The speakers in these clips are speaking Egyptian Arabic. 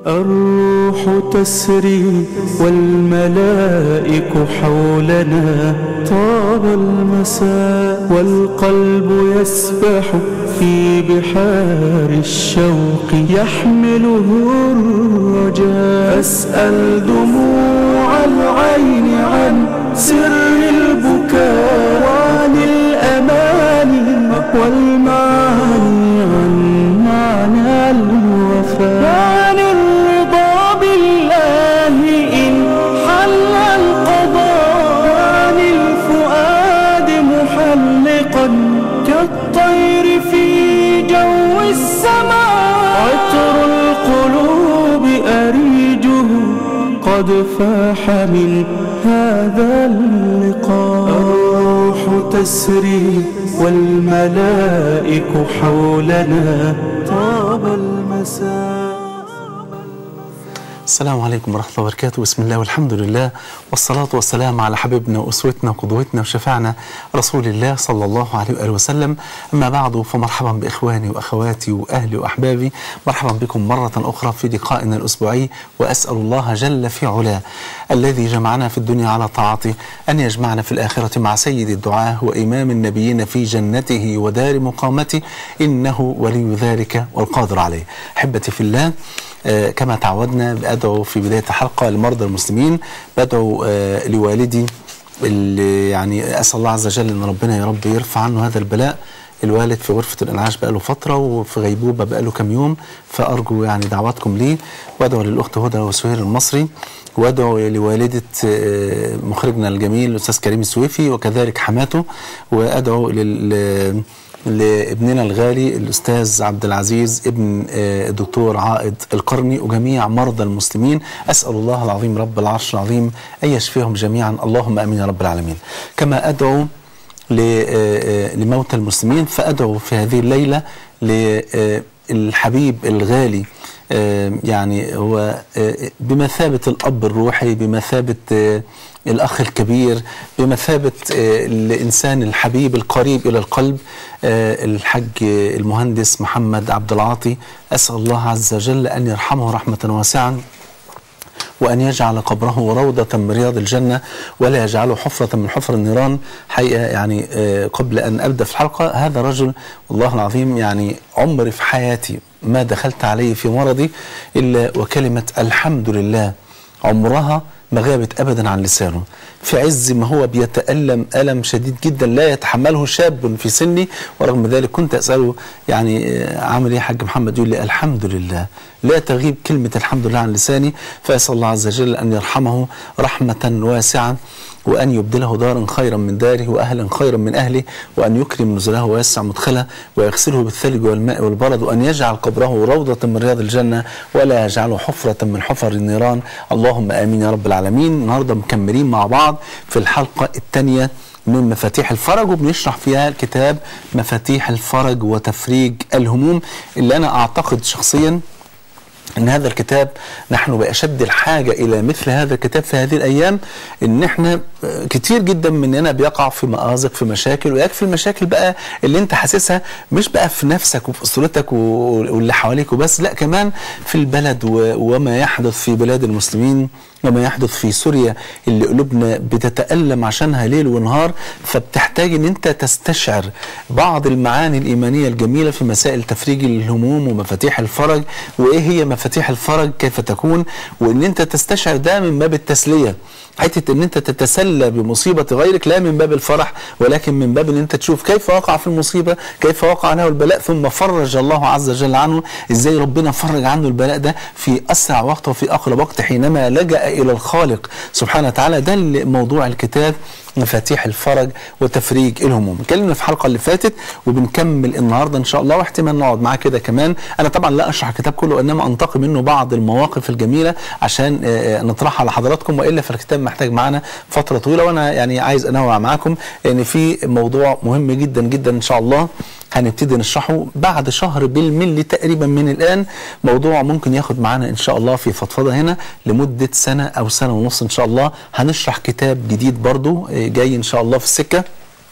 الروح تسري والملائك حولنا طاب المساء والقلب يسبح في بحار الشوق يحمله الرجاء أسأل دموع العين عن سر البكاء وعن الأماني والمعاني عن معنى الوفاء وعن الرضا بالله إن حل القضاء وعن الفؤاد محلقا كالطير في جو السماء عطر القلوب أريجه قد فاح من هذا اللقاء الروح تسري والملائك حولنا طاب المساء السلام عليكم ورحمة الله وبركاته بسم الله والحمد لله والصلاة والسلام على حبيبنا وأسوتنا وقدوتنا وشفعنا رسول الله صلى الله عليه وآله وسلم أما بعد فمرحبا بإخواني وأخواتي وأهلي وأحبابي مرحبا بكم مرة أخرى في لقائنا الأسبوعي وأسأل الله جل في علاه الذي جمعنا في الدنيا على طاعته أن يجمعنا في الآخرة مع سيد الدعاة وإمام النبيين في جنته ودار مقامته إنه ولي ذلك والقادر عليه أحبتي في الله آه، كما تعودنا بأدعو في بداية الحلقة لمرضى المسلمين بدعو آه، لوالدي اللي يعني أسأل الله عز وجل أن ربنا يا رب يرفع عنه هذا البلاء الوالد في غرفة الإنعاش بقاله فترة وفي غيبوبة بقاله كام يوم فأرجو يعني دعواتكم ليه وأدعو للأخت هدى وسهير المصري وأدعو لوالدة آه، مخرجنا الجميل الأستاذ كريم السويفي وكذلك حماته وأدعو لل لابننا الغالي الاستاذ عبد العزيز ابن آه، الدكتور عائد القرني وجميع مرضى المسلمين اسال الله العظيم رب العرش العظيم ان يشفيهم جميعا اللهم امين يا رب العالمين كما ادعو ل- آه، آه، لموتى المسلمين فادعو في هذه الليله للحبيب الغالي آه، يعني هو آه، بمثابة الأب الروحي بمثابة آه، الأخ الكبير بمثابة آه، الإنسان الحبيب القريب إلى القلب آه، الحج المهندس محمد عبد العاطي أسأل الله عز وجل أن يرحمه رحمة واسعة وأن يجعل قبره روضة من رياض الجنة ولا يجعله حفرة من حفر النيران حقيقة يعني آه، قبل أن أبدأ في الحلقة هذا رجل والله العظيم يعني عمري في حياتي ما دخلت عليه في مرضي إلا وكلمة الحمد لله عمرها ما غابت ابدا عن لسانه في عز ما هو بيتالم الم شديد جدا لا يتحمله شاب في سني ورغم ذلك كنت اساله يعني آه، عامل ايه يا حاج محمد يقول لي الحمد لله لا تغيب كلمه الحمد لله عن لساني فاسال الله عز وجل ان يرحمه رحمه واسعه وأن يبدله دارا خيرا من داره وأهلا خيرا من أهله وأن يكرم نزله ويسع مدخله ويغسله بالثلج والماء والبرد وأن يجعل قبره روضة من رياض الجنة ولا يجعله حفرة من حفر النيران اللهم آمين يا رب العالمين النهاردة مكملين مع بعض في الحلقة الثانية من مفاتيح الفرج وبنشرح فيها كتاب مفاتيح الفرج وتفريج الهموم اللي أنا أعتقد شخصيا ان هذا الكتاب نحن باشد الحاجه الى مثل هذا الكتاب في هذه الايام ان احنا آه، كتير جدا مننا بيقع في مآزق في مشاكل ويكفي المشاكل بقى اللي انت حاسسها مش بقى في نفسك وفي اسرتك و- واللي حواليك وبس لا كمان في البلد و- وما يحدث في بلاد المسلمين وما يحدث في سوريا اللي قلوبنا بتتألم عشانها ليل ونهار فبتحتاج ان انت تستشعر بعض المعاني الإيمانية الجميلة في مسائل تفريج الهموم ومفاتيح الفرج وإيه هي مفاتيح الفرج كيف تكون وان انت تستشعر ده من باب التسلية حته ان انت تتسلى بمصيبه غيرك لا من باب الفرح ولكن من باب ان انت تشوف كيف وقع في المصيبه كيف وقع له البلاء ثم فرج الله عز وجل عنه ازاي ربنا فرج عنه البلاء ده في اسرع وقت وفي اقرب وقت حينما لجا الى الخالق سبحانه وتعالى ده اللي موضوع الكتاب مفاتيح الفرج وتفريج الهموم اتكلمنا في الحلقه اللي فاتت وبنكمل النهارده ان شاء الله واحتمال نقعد معاه كده كمان انا طبعا لا اشرح الكتاب كله انما انتقي منه بعض المواقف الجميله عشان آه، آه، نطرحها لحضراتكم والا فالكتاب محتاج معانا فتره طويله وانا يعني عايز انوع معاكم ان في موضوع مهم جدا جدا ان شاء الله هنبتدي نشرحه بعد شهر بالملي تقريبا من الان موضوع ممكن ياخد معانا ان شاء الله في فضفضه هنا لمده سنه او سنه ونص ان شاء الله هنشرح كتاب جديد برضو آه، جاي ان شاء الله في السكه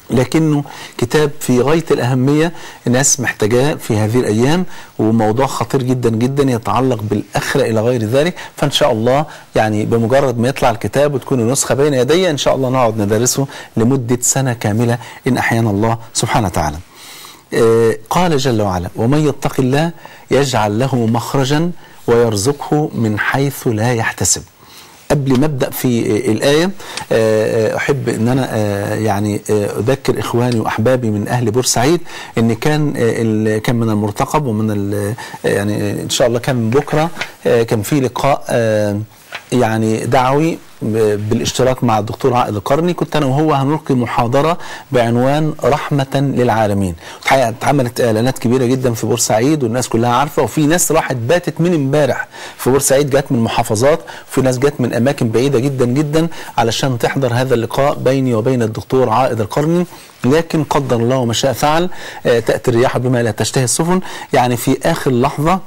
لكنه كتاب في غاية الأهمية الناس محتاجاه في هذه الأيام وموضوع خطير جدا جدا يتعلق بالآخرة إلى غير ذلك فإن شاء الله يعني بمجرد ما يطلع الكتاب وتكون النسخة بين يدي إن شاء الله نقعد ندرسه لمدة سنة كاملة إن أحيانا الله سبحانه وتعالى آه، قال جل وعلا ومن يتق الله يجعل له مخرجا ويرزقه من حيث لا يحتسب قبل ما ابدا في آه، الايه آه، آه، احب ان انا آه، يعني آه، اذكر اخواني واحبابي من اهل بورسعيد ان كان آه، ال- كان من المرتقب ومن ال- آه، يعني ان شاء الله كان من بكره آه، كان في لقاء آه، يعني دعوي ب- بالاشتراك مع الدكتور عائد القرني كنت انا وهو هنلقي محاضره بعنوان رحمه للعالمين الحقيقه اتعملت اعلانات كبيره جدا في بورسعيد والناس كلها عارفه وفي ناس راحت باتت من امبارح في بورسعيد جت من محافظات وفي ناس جت من اماكن بعيده جدا جدا علشان تحضر هذا اللقاء بيني وبين الدكتور عائد القرني لكن قدر الله ما شاء فعل آه، تاتي الرياح بما لا تشتهي السفن يعني في اخر لحظه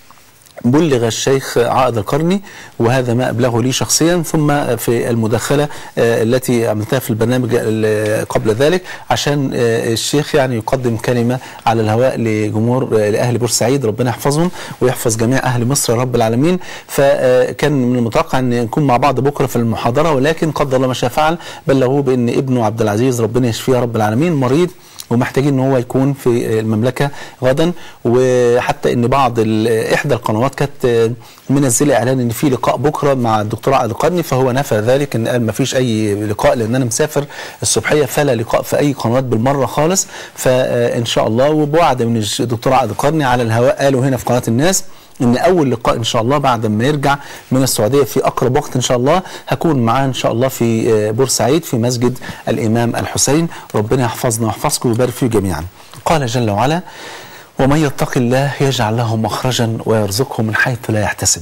بلغ الشيخ عائد القرني وهذا ما أبلغه لي شخصيا ثم في المداخلة آه، التي عملتها في البرنامج ال- قبل ذلك عشان آه، الشيخ يعني يقدم كلمة على الهواء لجمهور آه، لأهل بورسعيد ربنا يحفظهم ويحفظ جميع أهل مصر يا رب العالمين فكان من المتوقع أن نكون مع بعض بكرة في المحاضرة ولكن قدر الله ما شاء فعل بلغوه بأن ابنه عبد العزيز ربنا يشفيه يا رب العالمين مريض ومحتاجين ان هو يكون في المملكه غدا وحتى ان بعض ال- احدى القنوات كانت منزله اعلان ان في لقاء بكره مع الدكتور عائد القرني فهو نفى ذلك ان قال ما فيش اي لقاء لان انا مسافر الصبحيه فلا لقاء في اي قنوات بالمره خالص فان شاء الله وبوعد من الدكتور عائد القرني على الهواء قالوا هنا في قناه الناس ان اول لقاء ان شاء الله بعد ما يرجع من السعوديه في اقرب وقت ان شاء الله هكون معاه ان شاء الله في آه، بورسعيد في مسجد الامام الحسين ربنا يحفظنا ويحفظكم ويبارك فيه جميعا قال جل وعلا ومن يتق الله يجعل له مخرجا ويرزقه من حيث لا يحتسب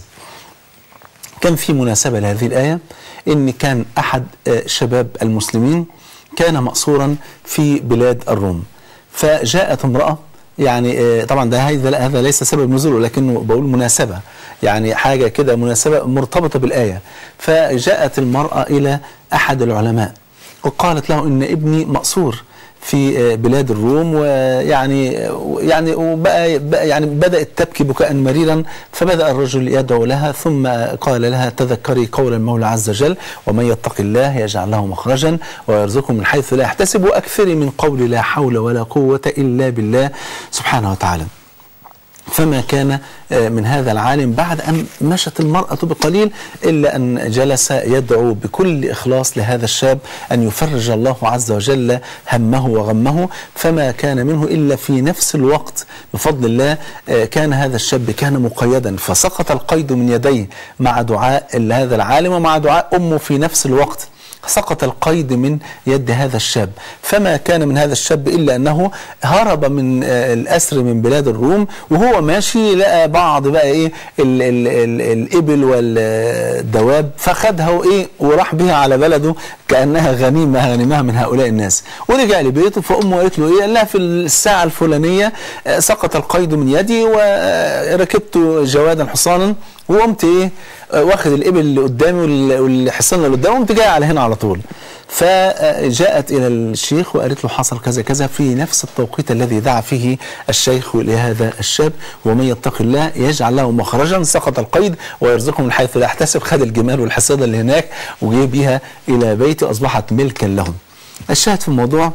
كان في مناسبة لهذه الآية إن كان أحد آه، شباب المسلمين كان مأسورا في بلاد الروم فجاءت امرأة يعني آه، طبعا ده هذا هذا ليس سبب نزوله لكنه بقول مناسبة يعني حاجة كده مناسبة مرتبطة بالآية فجاءت المرأة إلى أحد العلماء وقالت له إن ابني مأسور في آه، بلاد الروم ويعني يعني وبقى بقى يعني بدأت تبكي بكاء مريرا فبدأ الرجل يدعو لها ثم قال لها تذكري قول المولى عز وجل ومن يتق الله يجعل له مخرجا ويرزقه من حيث لا يحتسب واكثري من قول لا حول ولا قوة إلا بالله سبحانه وتعالى فما كان آه، من هذا العالم بعد أن مشت المرأة بقليل إلا أن جلس يدعو بكل إخلاص لهذا الشاب أن يفرج الله عز وجل همه وغمه فما كان منه إلا في نفس الوقت بفضل الله آه، كان هذا الشاب كان مقيدا فسقط القيد من يديه مع دعاء هذا العالم ومع دعاء أمه في نفس الوقت سقط القيد من يد هذا الشاب فما كان من هذا الشاب إلا أنه هرب من آه، الأسر من بلاد الروم وهو ماشي لقى بعض بقى إيه ال ال ال الإبل والدواب فخدها وإيه وراح بها على بلده كأنها غنيمة غنيمها من هؤلاء الناس ورجع لبيته فأمه قالت له إيه قال لها في الساعة الفلانية آه، سقط القيد من يدي وركبت جوادا حصانا وقمت ايه آه، واخد الابل اللي قدامي وال- والحصان اللي قدامي وقمت جاي على هنا على طول فجاءت الى الشيخ وقالت له حصل كذا كذا في نفس التوقيت الذي دعا فيه الشيخ لهذا الشاب ومن يتق الله يجعل له مخرجا سقط القيد ويرزقه من حيث لا يحتسب خد الجمال والحصانه اللي هناك وجه بيها الى بيته اصبحت ملكا لهم الشاهد في الموضوع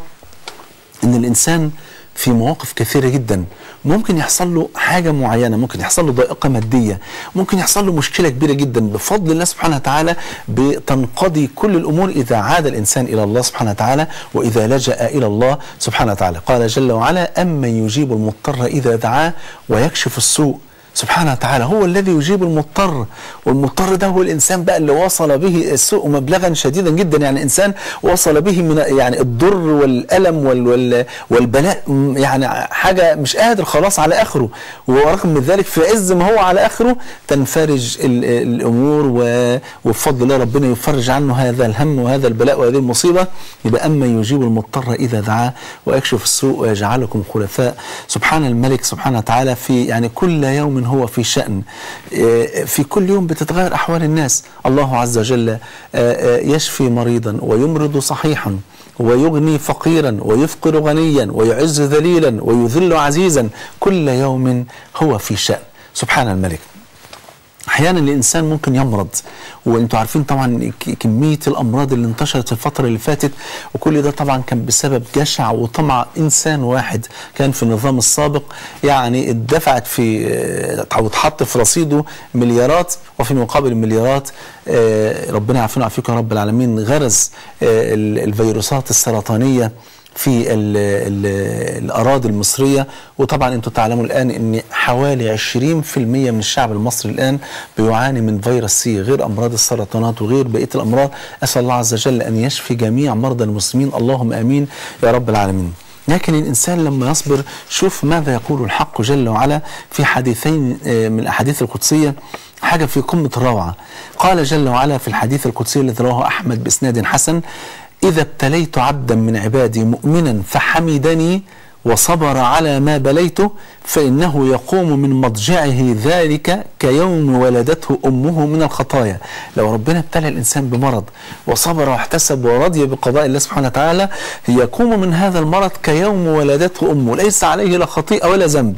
ان الانسان في مواقف كثيرة جدا ممكن يحصل له حاجة معينة ممكن يحصل له ضائقة مادية ممكن يحصل له مشكلة كبيرة جدا بفضل الله سبحانه وتعالى بتنقضي كل الأمور إذا عاد الإنسان إلى الله سبحانه وتعالى وإذا لجأ إلى الله سبحانه وتعالى قال جل وعلا أمن يجيب المضطر إذا دعاه ويكشف السوء سبحانه وتعالى هو الذي يجيب المضطر والمضطر ده هو الانسان بقى اللي وصل به السوء مبلغا شديدا جدا يعني انسان وصل به من يعني الضر والالم وال وال والبلاء م- يعني حاجه مش قادر خلاص على اخره ورغم من ذلك في عز ما هو على اخره تنفرج ال- الامور و- وبفضل الله ربنا يفرج عنه هذا الهم وهذا البلاء وهذه المصيبه يبقى اما يجيب المضطر اذا دعاه ويكشف السوء ويجعلكم خلفاء سبحان الملك سبحانه وتعالى في يعني كل يوم هو في شأن آه، في كل يوم بتتغير أحوال الناس الله عز وجل آه، آه، يشفي مريضا ويمرض صحيحا ويغني فقيرا ويفقر غنيا ويعز ذليلا ويذل عزيزا كل يوم هو في شأن سبحان الملك احيانا الانسان ممكن يمرض وانتوا عارفين طبعا ك- كميه الامراض اللي انتشرت في الفتره اللي فاتت وكل ده طبعا كان بسبب جشع وطمع انسان واحد كان في النظام السابق يعني اتدفعت في آه، او اتحط في رصيده مليارات وفي مقابل المليارات آه، ربنا يعافينا ويعافيكم يا رب العالمين غرز آه، ال- الفيروسات السرطانيه في ال ال الأراضي المصرية وطبعا أنتم تعلموا الآن أن حوالي 20% من الشعب المصري الآن بيعاني من فيروس سي غير أمراض السرطانات وغير بقية الأمراض أسأل الله عز وجل أن يشفي جميع مرضى المسلمين اللهم آمين يا رب العالمين لكن الإنسان لما يصبر شوف ماذا يقول الحق جل وعلا في حديثين آه، من الأحاديث القدسية حاجة في قمة الروعة قال جل وعلا في الحديث القدسي الذي رواه أحمد بإسناد حسن إذا ابتليت عبدا من عبادي مؤمنا فحمدني وصبر على ما بليته فإنه يقوم من مضجعه ذلك كيوم ولدته أمه من الخطايا لو ربنا ابتلى الإنسان بمرض وصبر واحتسب ورضي بقضاء الله سبحانه وتعالى يقوم من هذا المرض كيوم ولدته أمه ليس عليه لا خطيئة ولا ذنب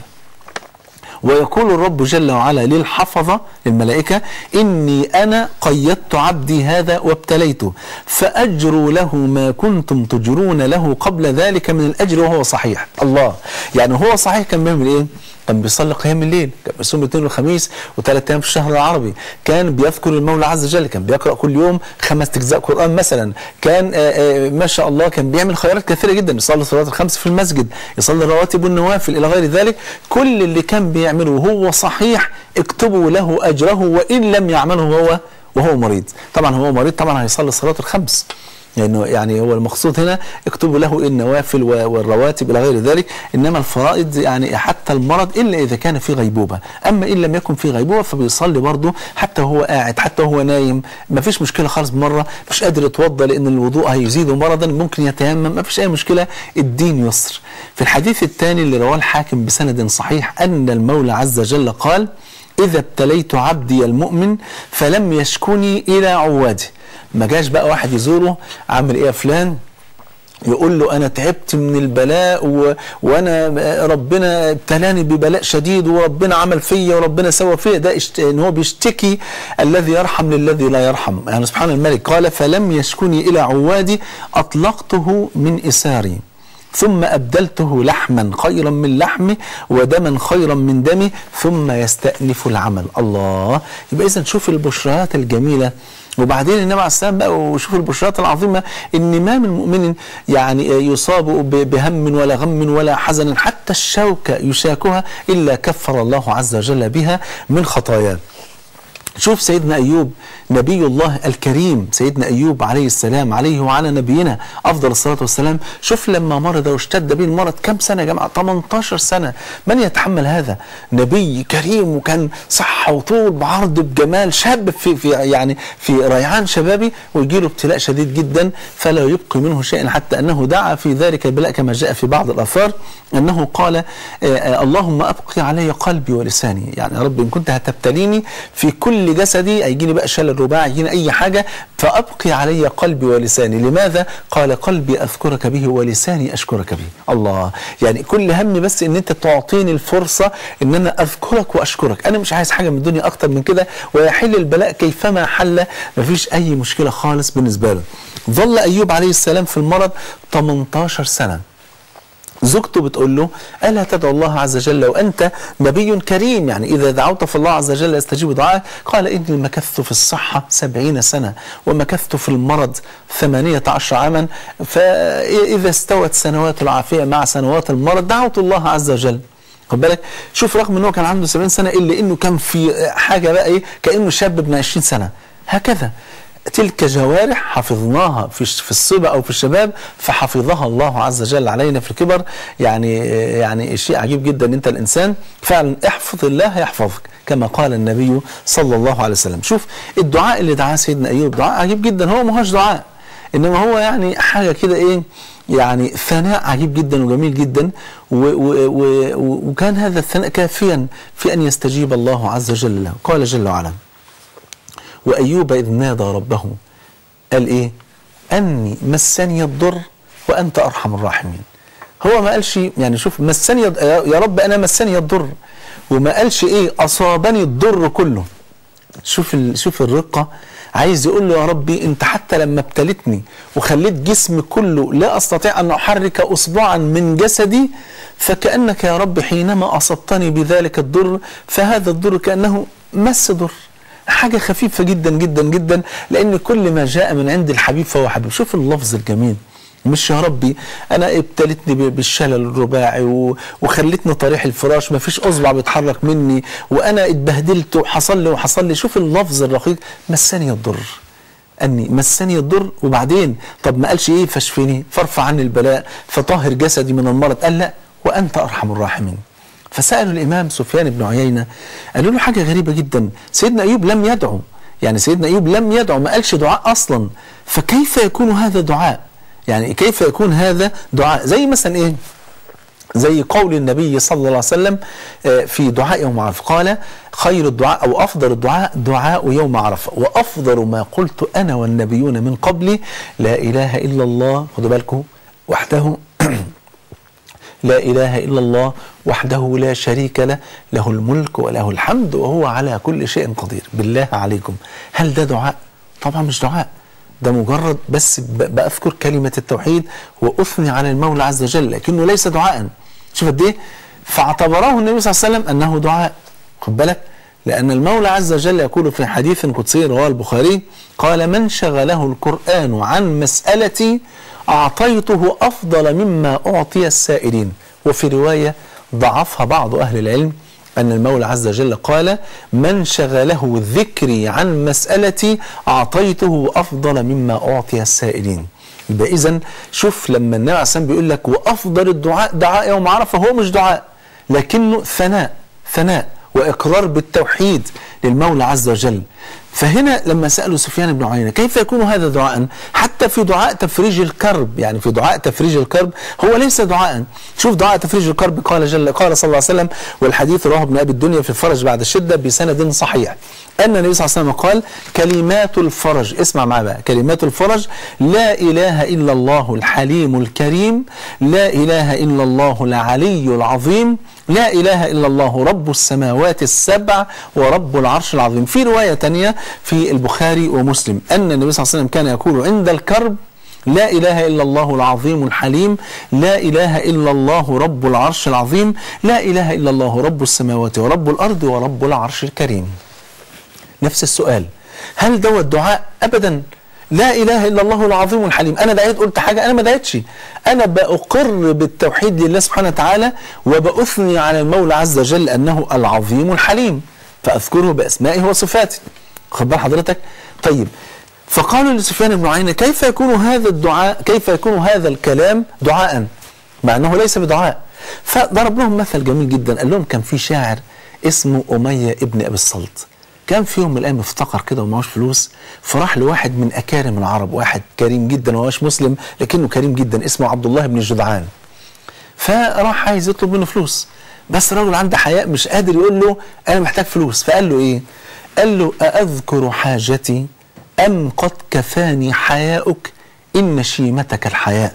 ويقول الرب جل وعلا للحفظة للملائكة إني أنا قيدت عبدي هذا وابتليته فأجروا له ما كنتم تجرون له قبل ذلك من الأجر وهو صحيح الله يعني هو صحيح كان بيعمل إيه كان بيصلي قيام الليل كان بيصوم الاثنين والخميس وثلاث ايام في الشهر العربي كان بيذكر المولى عز وجل كان بيقرا كل يوم خمس اجزاء قران مثلا كان آآ آآ ما شاء الله كان بيعمل خيرات كثيره جدا يصلي الصلاه الخمس في المسجد يصلي الرواتب والنوافل الى غير ذلك كل اللي كان بيعمله وهو صحيح اكتبوا له اجره وان لم يعمله هو وهو مريض طبعا هو مريض طبعا هيصلي الصلاه الخمس لانه يعني هو المقصود هنا اكتبوا له النوافل و- والرواتب الى غير ذلك انما الفرائض يعني حتى المرض الا اذا كان في غيبوبه اما ان لم يكن في غيبوبه فبيصلي برضه حتى وهو قاعد حتى وهو نايم ما فيش مشكله خالص مره مش قادر يتوضا لان الوضوء هيزيده مرضا ممكن يتيمم ما فيش اي مشكله الدين يسر في الحديث الثاني اللي رواه الحاكم بسند صحيح ان المولى عز وجل قال إذا ابتليت عبدي المؤمن فلم يشكني إلى عوادي ما جاش بقى واحد يزوره عامل إيه يا فلان يقول له انا تعبت من البلاء و... وانا ربنا ابتلاني ببلاء شديد وربنا عمل فيا وربنا سوى فيا ده اشت... ان هو بيشتكي الذي يرحم للذي لا يرحم يعني سبحان الملك قال فلم يشكني الى عوادي اطلقته من اساري ثم أبدلته لحما خيرا من لحمي ودما خيرا من دمي ثم يستأنف العمل الله يبقى إذا شوف البشرات الجميلة وبعدين النبي عليه السلام بقى وشوف البشرات العظيمة إن ما من مؤمن يعني يصاب ب- بهم ولا غم ولا حزن حتى الشوكة يشاكها إلا كفر الله عز وجل بها من خطاياه شوف سيدنا أيوب نبي الله الكريم سيدنا أيوب عليه السلام عليه وعلى نبينا أفضل الصلاة والسلام شوف لما مرض واشتد به المرض كم سنة يا جماعة 18 سنة من يتحمل هذا نبي كريم وكان صحة وطول بعرض بجمال شاب في, في يعني في ريعان شبابي ويجي له ابتلاء شديد جدا فلا يبقي منه شيئا حتى أنه دعا في ذلك البلاء كما جاء في بعض الآثار أنه قال آه، آه، اللهم أبقي علي قلبي ولساني يعني يا رب إن كنت هتبتليني في كل جسدي هيجيني بقى شلل رباعي يجيني أي حاجة فأبقي علي قلبي ولساني لماذا؟ قال قلبي أذكرك به ولساني أشكرك به الله يعني كل همي بس إن أنت تعطيني الفرصة إن أنا أذكرك وأشكرك أنا مش عايز حاجة من الدنيا أكتر من كده ويحل البلاء كيفما حل مفيش أي مشكلة خالص بالنسبة له ظل أيوب عليه السلام في المرض 18 سنة زوجته بتقول له ألا تدعو الله عز وجل وأنت نبي كريم يعني إذا دعوت في الله عز وجل يستجيب دعائك قال إني مكثت في الصحة سبعين سنة ومكثت في المرض ثمانية عشر عاما فإذا استوت سنوات العافية مع سنوات المرض دعوت الله عز وجل خد بالك شوف رغم انه كان عنده 70 سنه الا انه كان في حاجه بقى ايه كانه شاب ابن 20 سنه هكذا تلك جوارح حفظناها في في الصبا او في الشباب فحفظها الله عز وجل علينا في الكبر يعني يعني شيء عجيب جدا ان انت الانسان فعلا احفظ الله يحفظك كما قال النبي صلى الله عليه وسلم شوف الدعاء اللي دعاه سيدنا ايوب دعاء عجيب جدا هو ما هوش دعاء انما هو يعني حاجه كده ايه يعني ثناء عجيب جدا وجميل جدا و و و وكان هذا الثناء كافيا في ان يستجيب الله عز وجل له قال جل وعلا وأيوب إذ نادى ربه قال إيه أني مسني الضر وانت ارحم الراحمين هو ما قالش يعني شوف مسني يض- يا رب انا مسني الضر وما قالش ايه اصابني الضر كله شوف ال... شوف الرقه عايز يقول له يا ربي انت حتى لما ابتلتني وخليت جسمي كله لا استطيع ان احرك اصبعا من جسدي فكانك يا رب حينما اصبتني بذلك الضر فهذا الضر كانه مس ضر حاجه خفيفه جدا جدا جدا لان كل ما جاء من عند الحبيب فهو حبيب شوف اللفظ الجميل مش يا ربي انا ابتلتني ب- بالشلل الرباعي و- وخلتني طريح الفراش ما فيش اصبع بيتحرك مني وانا اتبهدلت وحصل لي وحصل لي شوف اللفظ الرقيق مسني الضر اني مسني الضر وبعدين طب ما قالش ايه فاشفني فارفع عني البلاء فطهر جسدي من المرض قال لا وانت ارحم الراحمين فسالوا الامام سفيان بن عيينه قالوا له حاجه غريبه جدا سيدنا ايوب لم يدعو يعني سيدنا ايوب لم يدعو ما قالش دعاء اصلا فكيف يكون هذا دعاء يعني كيف يكون هذا دعاء زي مثلا ايه زي قول النبي صلى الله عليه وسلم آه، في دعاء يوم عرفه قال خير الدعاء او افضل الدعاء دعاء يوم عرفه وافضل ما قلت انا والنبيون من قبلي لا اله الا الله خدوا بالكم وحده لا إله إلا الله وحده لا شريك له له الملك وله الحمد وهو على كل شيء قدير بالله عليكم هل ده دعاء؟ طبعا مش دعاء ده مجرد بس ب- بأذكر كلمة التوحيد وأثني على المولى عز وجل لكنه ليس دعاء شوف قد إيه فاعتبره النبي صلى الله عليه وسلم أنه دعاء خد بالك لأن المولى عز وجل يقول في حديث قدسي رواه البخاري قال من شغله القرآن عن مسألتي أعطيته أفضل مما أعطي السائلين وفي رواية ضعفها بعض أهل العلم أن المولى عز وجل قال من شغله ذكري عن مسألتي أعطيته أفضل مما أعطي السائلين يبقى إذا شوف لما النبي عليه الصلاة والسلام بيقول لك وأفضل الدعاء دعاء يوم عرفة هو مش دعاء لكنه ثناء ثناء وإقرار بالتوحيد للمولى عز وجل فهنا لما سألوا سفيان بن عيينة كيف يكون هذا دعاء حتى في دعاء تفريج الكرب يعني في دعاء تفريج الكرب هو ليس دعاء شوف دعاء تفريج الكرب قال جل قال صلى الله عليه وسلم والحديث رواه ابن أبي الدنيا في الفرج بعد الشدة بسند صحيح أن النبي صلى الله عليه وسلم قال كلمات الفرج اسمع معايا بقى كلمات الفرج لا إله إلا الله الحليم الكريم لا إله إلا الله العلي العظيم لا إله إلا الله رب السماوات السبع ورب العرش العظيم في رواية تانية في البخاري ومسلم أن النبي صلى الله عليه وسلم كان يقول عند الكرب لا إله إلا الله العظيم الحليم لا إله إلا الله رب العرش العظيم لا إله إلا الله رب السماوات ورب الأرض ورب العرش الكريم نفس السؤال هل دوت دعاء ابدا لا اله الا الله العظيم الحليم انا دعيت قلت حاجه انا ما دعيتش انا باقر بالتوحيد لله سبحانه وتعالى وباثني على المولى عز وجل انه العظيم الحليم فاذكره باسمائه وصفاته خد بال حضرتك طيب فقالوا لسفيان بن عيينه كيف يكون هذا الدعاء كيف يكون هذا الكلام دعاء مع انه ليس بدعاء فضرب لهم مثل جميل جدا قال لهم كان في شاعر اسمه اميه ابن ابي الصلت كان في يوم من الايام افتقر كده ومعهوش فلوس فراح لواحد من اكارم العرب واحد كريم جدا وهوش مسلم لكنه كريم جدا اسمه عبد الله بن جدعان فراح عايز يطلب منه فلوس بس الراجل عنده حياء مش قادر يقول له انا محتاج فلوس فقال له ايه قال له أأذكر حاجتي أم قد كفاني حياؤك إن شيمتك الحياء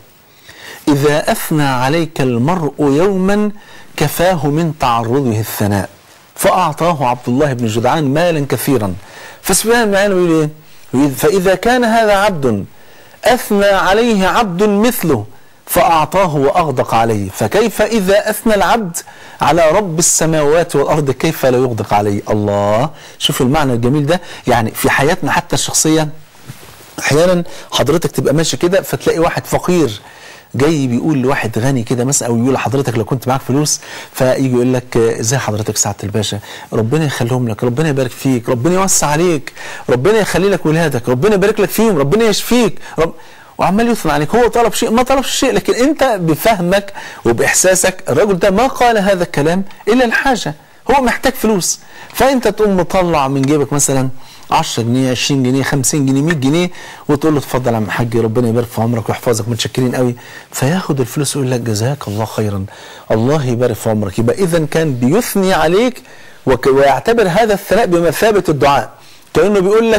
إذا أثنى عليك المرء يوما كفاه من تعرضه الثناء فأعطاه عبد الله بن جدعان مالا كثيرا فسفيان بن عيينة يقول إيه؟ يقول فإذا كان هذا عبد أثنى عليه عبد مثله فأعطاه وأغدق عليه فكيف إذا أثنى العبد على رب السماوات والأرض كيف لا يغدق عليه الله شوف المعنى الجميل ده يعني في حياتنا حتى الشخصية أحيانا حضرتك تبقى ماشي كده فتلاقي واحد فقير جاي بيقول لواحد غني كده مثلا او يقول لحضرتك لو كنت معاك فلوس فيجي يقول لك آه، ازاي حضرتك سعاده الباشا ربنا يخليهم لك ربنا يبارك فيك ربنا يوسع عليك ربنا يخلي لك ولادك ربنا يبارك لك فيهم ربنا يشفيك رب وعمال يثنى عليك هو طلب شيء ما طلبش شيء لكن انت بفهمك وباحساسك الرجل ده ما قال هذا الكلام الا الحاجه هو محتاج فلوس فانت تقوم مطلع من جيبك مثلا 10 جنيه 20 جنيه 50 جنيه 100 جنيه وتقول له اتفضل يا عم حاج ربنا يبارك في عمرك ويحفظك متشكرين قوي فياخد الفلوس ويقول لك جزاك الله خيرا الله يبارك في عمرك يبقى اذا كان بيثني عليك وك- ويعتبر هذا الثناء بمثابه الدعاء كانه بيقول لك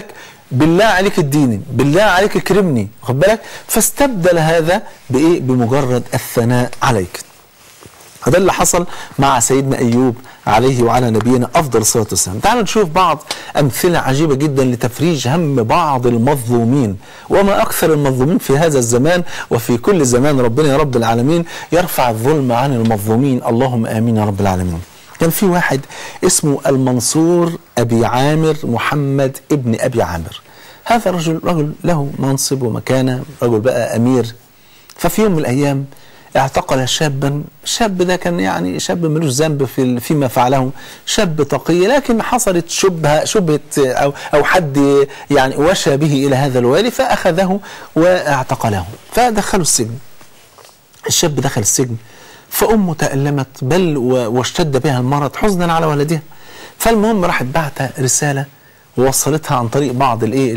بالله عليك اديني بالله عليك اكرمني خد بالك فاستبدل هذا بايه بمجرد الثناء عليك هذا اللي حصل مع سيدنا ايوب عليه وعلى نبينا افضل الصلاه والسلام. تعالوا نشوف بعض امثله عجيبه جدا لتفريج هم بعض المظلومين وما اكثر المظلومين في هذا الزمان وفي كل زمان ربنا يا رب العالمين يرفع الظلم عن المظلومين اللهم امين يا رب العالمين. كان في واحد اسمه المنصور ابي عامر محمد ابن ابي عامر. هذا رجل رجل له منصب ومكانه رجل بقى امير ففي يوم من الايام اعتقل شابا الشاب ده كان يعني شاب ملوش ذنب في فيما فعله شاب تقي لكن حصلت شبهه شبهه او او حد يعني وشى به الى هذا الوالي فاخذه واعتقله فدخله السجن الشاب دخل السجن فامه تالمت بل واشتد بها المرض حزنا على ولدها فالمهم راحت بعت رساله ووصلتها عن طريق بعض الايه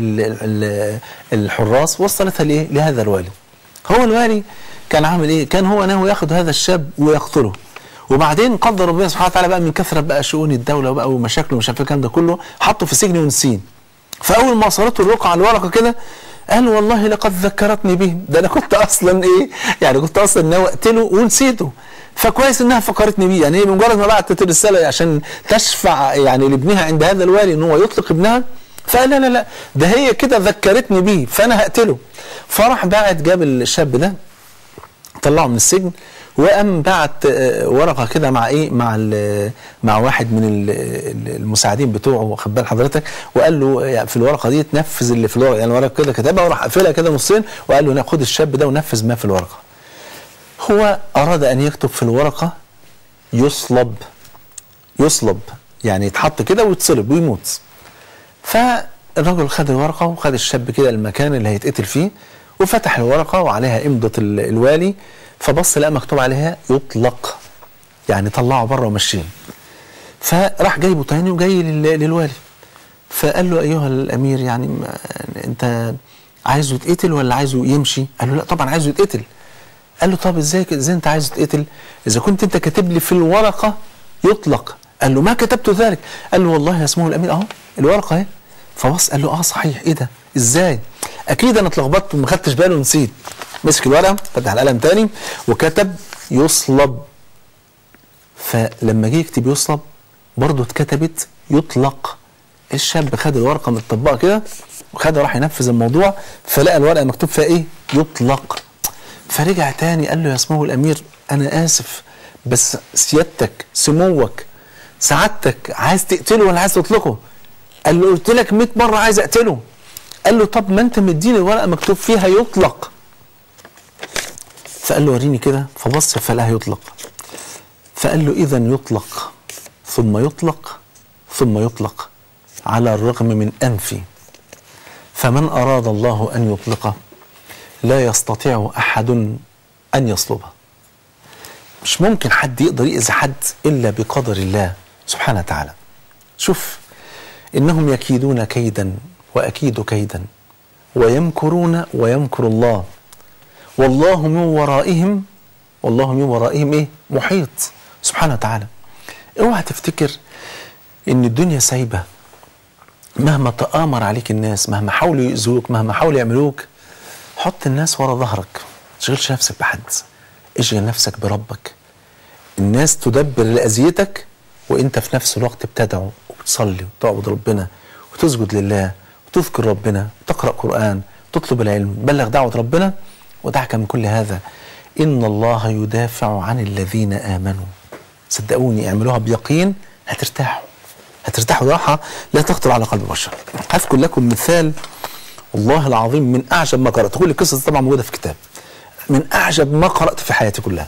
الحراس وصلتها لايه لهذا الوالي هو الوالي كان عامل ايه؟ كان هو ناوي ياخد هذا الشاب ويقتله. وبعدين قدر ربنا سبحانه وتعالى بقى من كثره بقى شؤون الدوله وبقى ومشاكله ومش عارف الكلام ده كله حطه في سجن ونسين. فاول ما وصلته الرقعه الورقه كده قال والله لقد ذكرتني به ده انا كنت اصلا ايه؟ يعني كنت اصلا ناوي اقتله ونسيته. فكويس انها فكرتني بيه يعني مجرد ما بعتت الرساله عشان تشفع يعني لابنها عند هذا الوالي ان هو يطلق ابنها فقال لا لا لا ده هي كده ذكرتني بيه فانا هقتله فراح باعت جاب الشاب ده طلعه من السجن وقام بعت ورقه كده مع ايه مع مع واحد من المساعدين بتوعه واخد بال حضرتك وقال له يعني في الورقه دي تنفذ اللي في الورقه يعني الورقه كده كتبها وراح قافلها كده نصين وقال له خد الشاب ده ونفذ ما في الورقه. هو اراد ان يكتب في الورقه يصلب يصلب يعني يتحط كده ويتصلب ويموت. فالرجل خد الورقه وخد الشاب كده المكان اللي هيتقتل فيه وفتح الورقه وعليها امضه الوالي فبص لقى مكتوب عليها يطلق يعني طلعه بره ومشيه فراح جايبه تاني وجاي للوالي فقال له ايها الامير يعني انت عايزه يتقتل ولا عايزه يمشي؟ قال له لا طبعا عايزه يتقتل قال له طب ازاي ازاي انت عايزه يتقتل؟ اذا كنت انت كاتب لي في الورقه يطلق قال له ما كتبت ذلك قال له والله يا سمو الامير اهو الورقه اهي فبص قال له اه صحيح ايه ده؟ ازاي؟ اكيد انا اتلخبطت وما خدتش بالي ونسيت مسك الورقه فتح القلم تاني وكتب يصلب فلما جه يكتب يصلب برضه اتكتبت يطلق الشاب خد الورقه متطبقه كده وخدها راح ينفذ الموضوع فلقى الورقه مكتوب فيها ايه؟ يطلق فرجع تاني قال له يا سمو الامير انا اسف بس سيادتك سموك سعادتك عايز تقتله ولا عايز تطلقه؟ قال له قلت لك 100 مره عايز اقتله قال له طب ما انت مديني ورقه مكتوب فيها يطلق فقال له وريني كده فبص فلقاها يطلق فقال له اذا يطلق ثم يطلق ثم يطلق على الرغم من انفي فمن اراد الله ان يطلقه لا يستطيع احد ان يصلبه مش ممكن حد يقدر يأذي حد الا بقدر الله سبحانه وتعالى شوف انهم يكيدون كيدا واكيد كيدا ويمكرون ويمكر الله والله من ورائهم والله من ورائهم ايه محيط سبحانه وتعالى اوعى تفتكر ان الدنيا سايبه مهما تآمر عليك الناس مهما حاولوا يؤذوك مهما حاولوا يعملوك حط الناس ورا ظهرك ما تشغلش نفسك بحد اشغل نفسك بربك الناس تدبر لأذيتك وانت في نفس الوقت بتدعو وبتصلي وتعبد ربنا وتسجد لله وتذكر ربنا وتقرأ قرآن تطلب العلم بلغ دعوة ربنا ودعك من كل هذا إن الله يدافع عن الذين آمنوا صدقوني اعملوها بيقين هترتاحوا هترتاحوا راحة لا تخطر على قلب بشر هذكر لكم مثال والله العظيم من أعجب ما قرأت كل القصص طبعا موجودة في كتاب من أعجب ما قرأت في حياتي كلها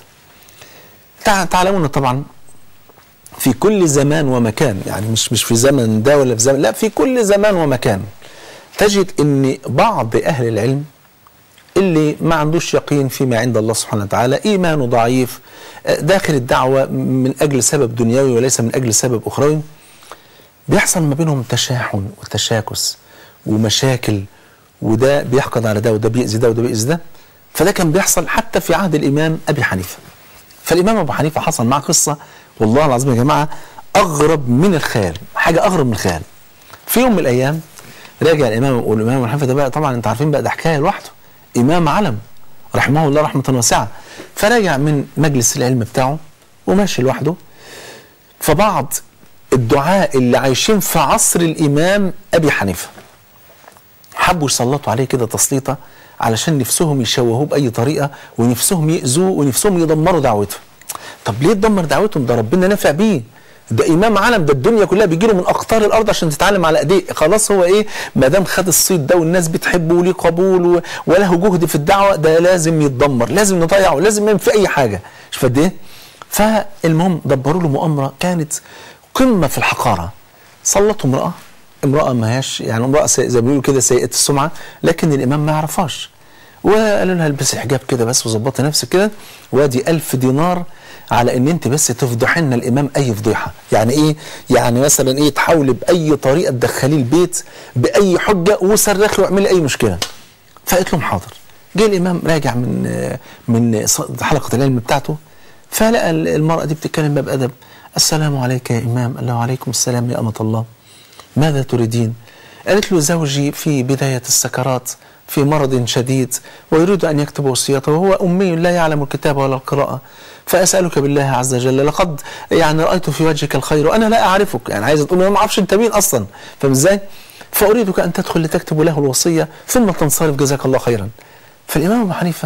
تعلمون طبعا في كل زمان ومكان يعني مش مش في زمن ده ولا في زمن لا في كل زمان ومكان تجد ان بعض اهل العلم اللي ما عندوش يقين فيما عند الله سبحانه وتعالى ايمانه ضعيف داخل الدعوه من اجل سبب دنيوي وليس من اجل سبب اخروي بيحصل ما بينهم تشاحن وتشاكس ومشاكل وده بيحقد على ده وده بيأذي ده وده بيأذي ده فده كان بيحصل حتى في عهد الامام ابي حنيفه فالامام ابو حنيفه حصل معاه قصه والله العظيم يا جماعه اغرب من الخيال حاجه اغرب من الخيال في يوم من الايام راجع الامام والامام ابو حنيفه ده بقى طبعا انتوا عارفين بقى ده حكايه لوحده امام علم رحمه الله رحمه واسعه فراجع من مجلس العلم بتاعه وماشي لوحده فبعض الدعاء اللي عايشين في عصر الامام ابي حنيفه حبوا يسلطوا عليه كده تسليطه علشان نفسهم يشوهوه باي طريقه ونفسهم ياذوه ونفسهم يدمروا دعوته طب ليه تدمر دعوتهم ده ربنا نافع بيه ده امام عالم ده الدنيا كلها بيجي له من اقطار الارض عشان تتعلم على ايديه خلاص هو ايه ما دام خد الصيت ده والناس بتحبه وليه قبول و- وله جهد في الدعوه ده لازم يتدمر لازم نضيعه لازم نعمل في اي حاجه مش قد ايه فالمهم دبروا له مؤامره كانت قمه في الحقاره سلطوا امراه امراه ما هياش يعني امراه سي- زي ما بيقولوا كده سيئه السمعه لكن الامام ما يعرفهاش وقالوا لها البسي حجاب كده بس وظبطي نفسك كده وادي ألف دينار على ان انت بس تفضحي لنا الامام اي فضيحه يعني ايه يعني مثلا ايه تحاولي باي طريقه تدخليه البيت باي حجه وصرخي واعملي اي مشكله فقالت لهم حاضر جه الامام راجع من من حلقه العلم بتاعته فلقى المراه دي بتتكلم بقى بادب السلام عليك يا امام قال له وعليكم السلام يا امه الله ماذا تريدين قالت له زوجي في بدايه السكرات في مرض شديد ويريد ان يكتب وصيته وهو امي لا يعلم الكتابه ولا القراءه فاسالك بالله عز وجل لقد يعني رايت في وجهك الخير وانا لا اعرفك يعني عايزه تقول انا ما اعرفش انت مين اصلا فاهم ازاي؟ فاريدك ان تدخل لتكتب له الوصيه ثم تنصرف جزاك الله خيرا. فالامام ابو حنيفه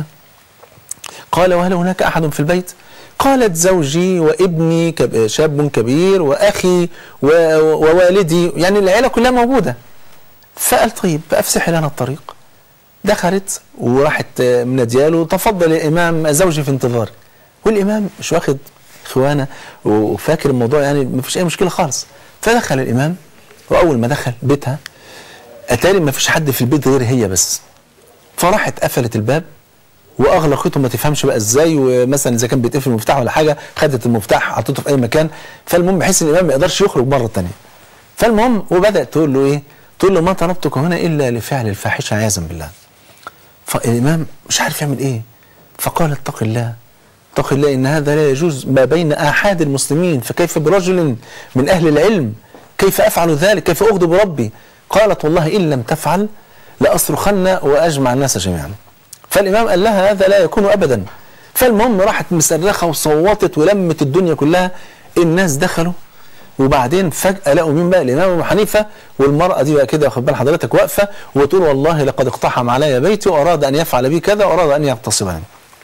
قال وهل هناك احد في البيت؟ قالت زوجي وابني كب- شاب كبير واخي و- ووالدي يعني العيله كلها موجوده. فقال طيب افسح لنا الطريق. دخلت وراحت من دياله تفضل يا امام زوجي في انتظارك. والامام مش واخد خوانه وفاكر الموضوع يعني ما فيش اي مشكله خالص. فدخل الامام واول ما دخل بيتها اتاري ما فيش حد في البيت غير هي بس. فراحت قفلت الباب واغلقته ما تفهمش بقى ازاي ومثلا اذا كان بيتقفل المفتاح ولا حاجه خدت المفتاح حطيته في اي مكان فالمهم بحيث ان الامام ما يقدرش يخرج مره ثانيه. فالمهم وبدات تقول له ايه؟ تقول له ما طلبتك هنا الا لفعل الفاحشه عياذا بالله. فالامام مش عارف يعمل ايه فقال اتق الله اتق الله ان هذا لا يجوز ما بين احاد المسلمين فكيف برجل من اهل العلم كيف افعل ذلك كيف اغضب ربي قالت والله ان لم تفعل لاصرخن واجمع الناس جميعا فالامام قال لها هذا لا يكون ابدا فالمهم راحت مصرخه وصوتت ولمت الدنيا كلها الناس دخلوا وبعدين فجأة لقوا مين بقى الإمام أبو حنيفة والمرأة دي بقى كده واخد بال حضرتك واقفة وتقول والله لقد اقتحم علي بيتي وأراد أن يفعل بي كذا وأراد أن يغتصبني.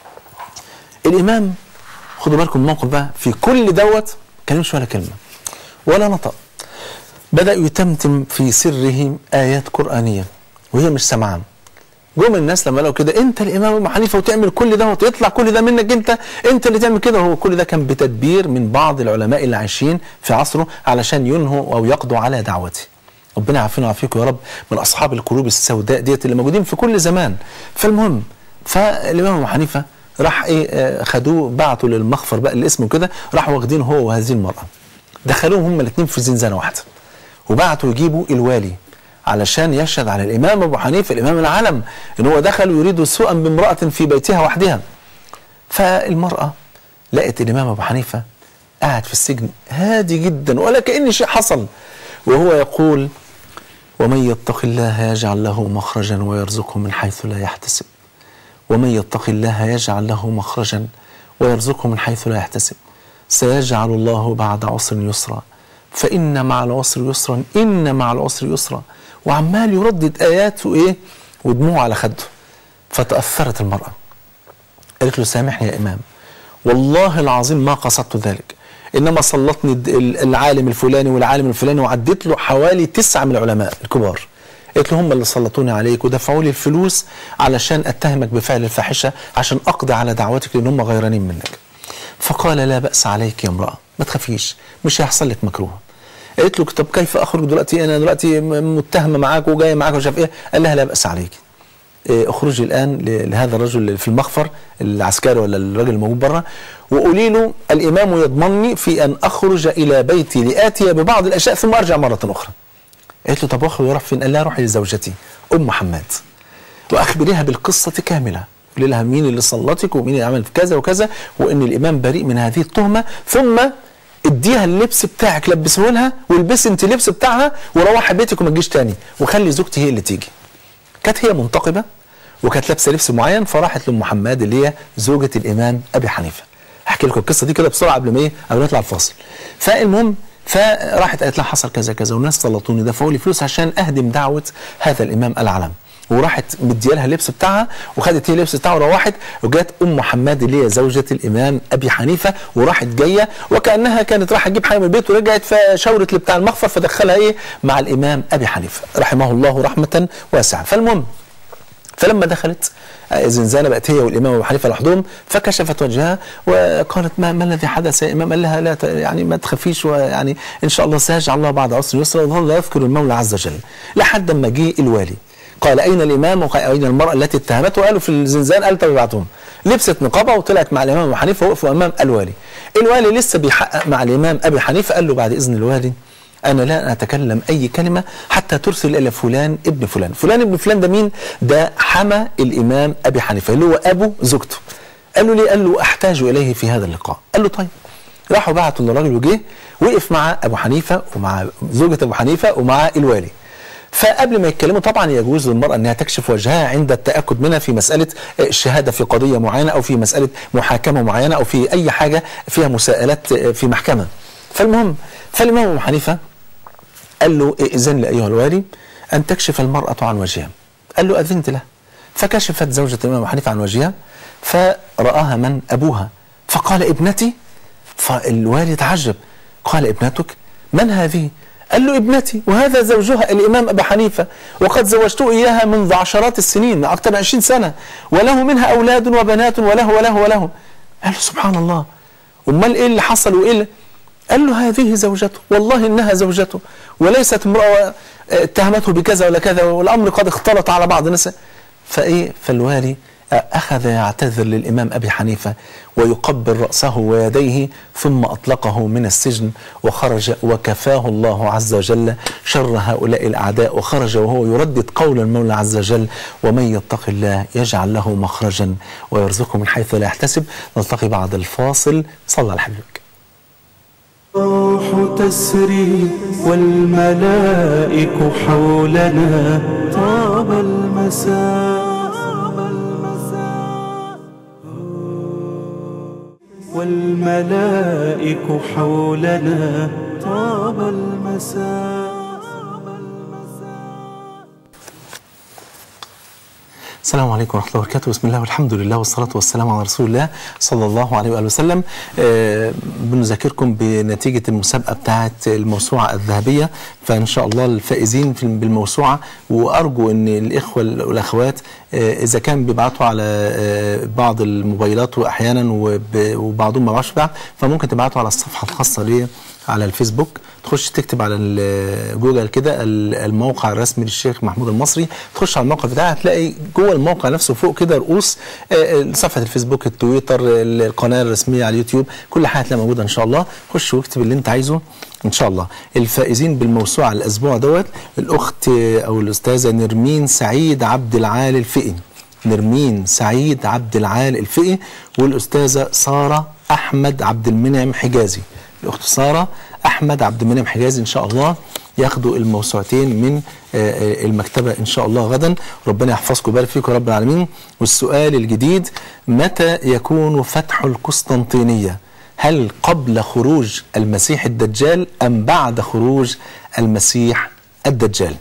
الإمام خدوا بالكم من الموقف بقى في كل دوت كلمش ولا كلمة ولا نطق بدأ يتمتم في سره آيات قرآنية وهي مش سمعان جم الناس لما لقوا كده انت الامام ابو حنيفه وتعمل كل ده ويطلع كل ده منك انت انت اللي تعمل كده هو كل ده كان بتدبير من بعض العلماء اللي عايشين في عصره علشان ينهوا او يقضوا على دعوته ربنا يعافينا ويعافيكم يا رب من اصحاب القلوب السوداء ديت اللي موجودين في كل زمان فالمهم فالامام ابو حنيفه راح ايه آه، خدوه بعتوا للمخفر بقى اللي اسمه كده راحوا واخدينه هو وهذه المراه دخلوهم هم الاثنين في زنزانه واحده وبعتوا يجيبوا الوالي علشان يشهد على الامام ابو حنيفه الامام العالم ان هو دخل يريد سوءا بامراه في بيتها وحدها فالمراه لقت الامام ابو حنيفه قاعد في السجن هادي جدا ولا كان شيء حصل وهو يقول ومن يتق الله يجعل له مخرجا ويرزقه من حيث لا يحتسب ومن يتق الله يجعل له مخرجا ويرزقه من حيث لا يحتسب سيجعل الله بعد عسر يسرا فإن مع العسر يسرا إن مع العسر يسرا وعمال يردد آيات وإيه ودموع على خده فتأثرت المرأة قالت له سامحني يا إمام والله العظيم ما قصدت ذلك إنما سلطني الد- ال- العالم الفلاني والعالم الفلاني وعديت له حوالي تسعة من العلماء الكبار قلت له هم اللي سلطوني عليك ودفعوا لي الفلوس علشان اتهمك بفعل الفاحشه عشان اقضي على دعوتك لان هم غيرانين منك. فقال لا باس عليك يا امراه ما تخافيش مش هيحصل لك مكروه. قالت له طب كيف اخرج دلوقتي انا دلوقتي م- متهمه معاك وجايه معاك ومش عارف ايه قال لها لا باس عليك. إيه، اخرجي الان ل- لهذا الرجل اللي في المخفر العسكري ولا الراجل الموجود بره وقولي له الامام يضمنني في ان اخرج الى بيتي لاتي ببعض الاشياء ثم ارجع مره اخرى. قالت له طب واخرج وراح فين؟ قال لها روحي لزوجتي ام حماد واخبريها بالقصه كامله قولي لها مين اللي سلطك ومين اللي عمل في كذا وكذا وان الامام بريء من هذه التهمه ثم اديها اللبس بتاعك لبسه لها والبسي انت اللبس بتاعها وروحي بيتك وما تجيش تاني وخلي زوجتي هي اللي تيجي كانت هي منتقبه وكانت لابسه لبس معين فراحت لام محمد اللي هي زوجة الامام ابي حنيفه احكي لكم القصه دي كده بسرعه قبل ما ايه قبل ما نطلع الفاصل فالمهم فراحت قالت لها حصل كذا كذا والناس سلطوني دفعوا لي فلوس عشان اهدم دعوه هذا الامام العلم وراحت مديالها اللبس بتاعها وخدت هي اللبس بتاعها وروحت وجات ام محمد اللي هي زوجة الامام ابي حنيفه وراحت جايه وكانها كانت رايحه تجيب حاجه من البيت ورجعت فشاورت لبتاع المخفر فدخلها ايه مع الامام ابي حنيفه رحمه الله رحمه واسعه فالمهم فلما دخلت زنزانه بقت هي والامام ابو حنيفه لوحدهم فكشفت وجهها وقالت ما, ما الذي حدث يا امام قال لها لا ت- يعني ما تخافيش ويعني ان شاء الله سيجعل الله بعد عسر يسرا وظل يذكر المولى عز وجل لحد ما جه الوالي قال اين الامام وقال اين المراه التي اتهمته قالوا في الزنزان قال طب ابعتهم لبست نقابه وطلعت مع الامام ابو حنيفه وقفوا امام الوالي الوالي لسه بيحقق مع الامام ابي حنيفه قال له بعد اذن الوالي أنا لا أتكلم أي كلمة حتى ترسل إلى فلان ابن فلان فلان ابن فلان ده مين ده حمى الإمام أبي حنيفة اللي هو أبو زوجته قال له ليه قال له أحتاج إليه في هذا اللقاء قال له طيب راحوا بعتوا للراجل وجه وقف مع أبو حنيفة ومع زوجة أبو حنيفة ومع الوالي فقبل ما يتكلموا طبعا يجوز للمرأة أنها تكشف وجهها عند التأكد منها في مسألة الشهادة في قضية معينة أو في مسألة محاكمة معينة أو في أي حاجة فيها مساءلات في محكمة فالمهم فالإمام أبو حنيفة قال له إذن لي أيها الوالي أن تكشف المرأة عن وجهها قال له أذنت له فكشفت زوجة الإمام أبو حنيفة عن وجهها فرآها من أبوها فقال ابنتي فالوالي تعجب قال ابنتك من هذه قال له ابنتي وهذا زوجها الإمام أبو حنيفة وقد زوجته إياها منذ عشرات السنين من أكثر من 20 سنة وله منها أولاد وبنات وله وله وله قال له سبحان الله أمال إيه اللي حصل وإيه اللي قال له هذه زوجته والله إنها زوجته وليست امرأة اتهمته بكذا ولا كذا والأمر قد اختلط على بعض الناس فإيه فالوالي أخذ يعتذر للإمام أبي حنيفة ويقبل رأسه ويديه ثم أطلقه من السجن وخرج وكفاه الله عز وجل شر هؤلاء الأعداء وخرج وهو يردد قول المولى عز وجل ومن يتق الله يجعل له مخرجا ويرزقه من حيث لا يحتسب نلتقي بعد الفاصل صلى على حبيبك الروح تسري والملائك حولنا طاب المساء والملائك حولنا طاب المساء السلام عليكم ورحمة الله وبركاته بسم الله والحمد لله والصلاة والسلام على رسول الله صلى الله عليه وآله وسلم آه بنذكركم بنتيجة المسابقة بتاعة الموسوعة الذهبية فإن شاء الله الفائزين في بالموسوعة وأرجو أن الإخوة والأخوات آه إذا كان بيبعتوا على آه بعض الموبايلات وأحيانا وب- وبعضهم ما بعرفش بعض فممكن تبعتوا على الصفحة الخاصة لي على الفيسبوك تخش تكتب على ال- جوجل كده ال- الموقع الرسمي للشيخ محمود المصري تخش على الموقع بتاعه هتلاقي جوه الموقع نفسه فوق كده رؤوس آه، آه، صفحه الفيسبوك التويتر ال- القناه الرسميه على اليوتيوب كل حاجه هتلاقيها موجوده ان شاء الله خش واكتب اللي انت عايزه ان شاء الله الفائزين بالموسوعه الاسبوع دوت الاخت آه، او الاستاذه نرمين سعيد عبد العال الفقي نرمين سعيد عبد العال الفقي والاستاذه ساره احمد عبد المنعم حجازي الاخت ساره احمد عبد المنعم حجازي ان شاء الله ياخدوا الموسوعتين من آه، آه، المكتبه ان شاء الله غدا ربنا يحفظكم ويبارك فيكم يا رب العالمين والسؤال الجديد متى يكون فتح القسطنطينيه هل قبل خروج المسيح الدجال ام بعد خروج المسيح الدجال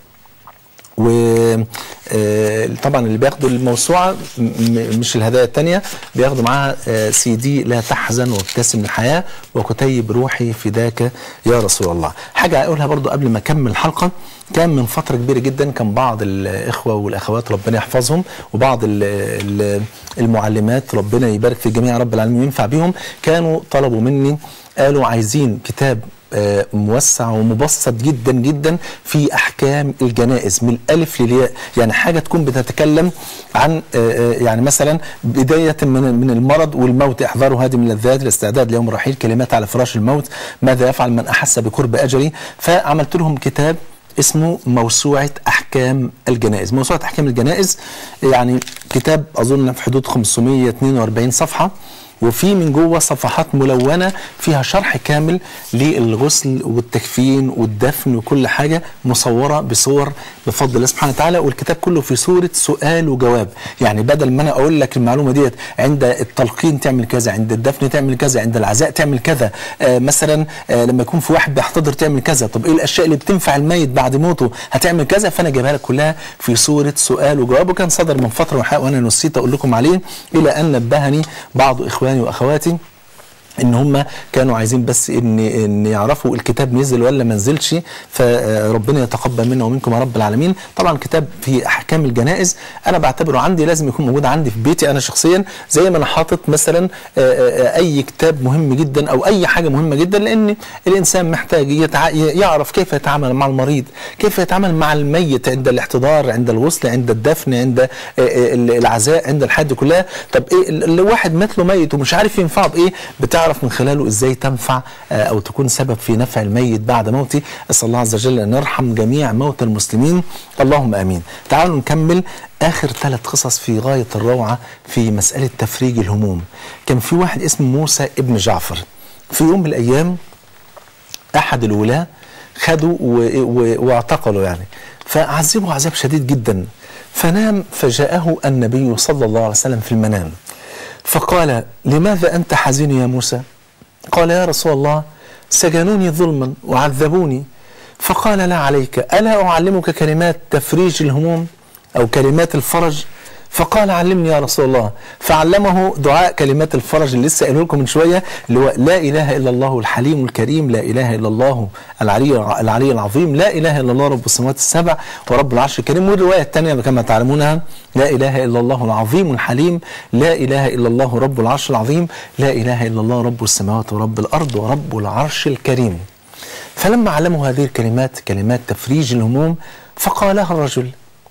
وطبعا اللي بياخدوا الموسوعه م- م- مش الهدايا الثانيه بياخدوا معاها آه، سي دي لا تحزن وابتسم للحياه وكتيب روحي فداك يا رسول الله حاجه اقولها برضو قبل ما اكمل الحلقه كان من فتره كبيره جدا كان بعض الاخوه والاخوات ربنا يحفظهم وبعض ال- ال- المعلمات ربنا يبارك في الجميع يا رب العالمين وينفع بيهم كانوا طلبوا مني قالوا عايزين كتاب آه، موسع ومبسط جدا جدا في احكام الجنائز من الالف للياء يعني حاجه تكون بتتكلم عن آه، آه، يعني مثلا بدايه من من المرض والموت احذروا هذه من اللذات الاستعداد ليوم الرحيل كلمات على فراش الموت ماذا يفعل من احس بقرب اجله فعملت لهم كتاب اسمه موسوعة أحكام الجنائز موسوعة أحكام الجنائز يعني كتاب أظن في حدود 542 صفحة وفي من جوه صفحات ملونه فيها شرح كامل للغسل والتكفين والدفن وكل حاجه مصوره بصور بفضل الله سبحانه وتعالى والكتاب كله في صوره سؤال وجواب يعني بدل ما انا اقول لك المعلومه ديت عند التلقين تعمل كذا عند الدفن تعمل كذا عند العزاء تعمل كذا آه مثلا آه لما يكون في واحد بيحتضر تعمل كذا طب ايه الاشياء اللي بتنفع الميت بعد موته هتعمل كذا فانا جايبها لك كلها في صوره سؤال وجواب وكان صدر من فتره وحق وانا نسيت اقول لكم عليه الى ان نبهني بعض اخواني واخواتي ان هم كانوا عايزين بس ان ان يعرفوا الكتاب نزل ولا ما نزلش فربنا يتقبل منا ومنكم يا رب العالمين طبعا كتاب في احكام الجنائز انا بعتبره عندي لازم يكون موجود عندي في بيتي انا شخصيا زي ما انا حاطط مثلا اي كتاب مهم جدا او اي حاجه مهمه جدا لان الانسان محتاج يتع... يعرف كيف يتعامل مع المريض كيف يتعامل مع الميت عند الاحتضار عند الغسل عند الدفن عند العزاء عند الحاجات دي كلها طب ايه لو واحد مات له ميت ومش عارف ينفعه بايه تعرف من خلاله ازاي تنفع او تكون سبب في نفع الميت بعد موته اسال الله عز وجل ان يرحم جميع موتى المسلمين اللهم امين تعالوا نكمل اخر ثلاث قصص في غايه الروعه في مساله تفريج الهموم كان في واحد اسمه موسى ابن جعفر في يوم من الايام احد الولاه خدوا واعتقلوا يعني فعذبوا عذاب شديد جدا فنام فجاءه النبي صلى الله عليه وسلم في المنام فقال لماذا أنت حزين يا موسى قال يا رسول الله سجنوني ظلما وعذبوني فقال لا عليك ألا أعلمك كلمات تفريج الهموم أو كلمات الفرج فقال علمني يا رسول الله فعلمه دعاء كلمات الفرج اللي لسه قايله لكم من شويه اللي هو لا اله الا الله الحليم الكريم لا اله الا الله العلي العلي العظيم لا اله الا الله رب السماوات السبع ورب العرش الكريم والروايه الثانيه كما تعلمونها لا اله الا الله العظيم الحليم لا اله الا الله رب العرش العظيم لا اله الا الله رب السماوات ورب الارض ورب العرش الكريم فلما علمه هذه الكلمات كلمات تفريج الهموم فقالها الرجل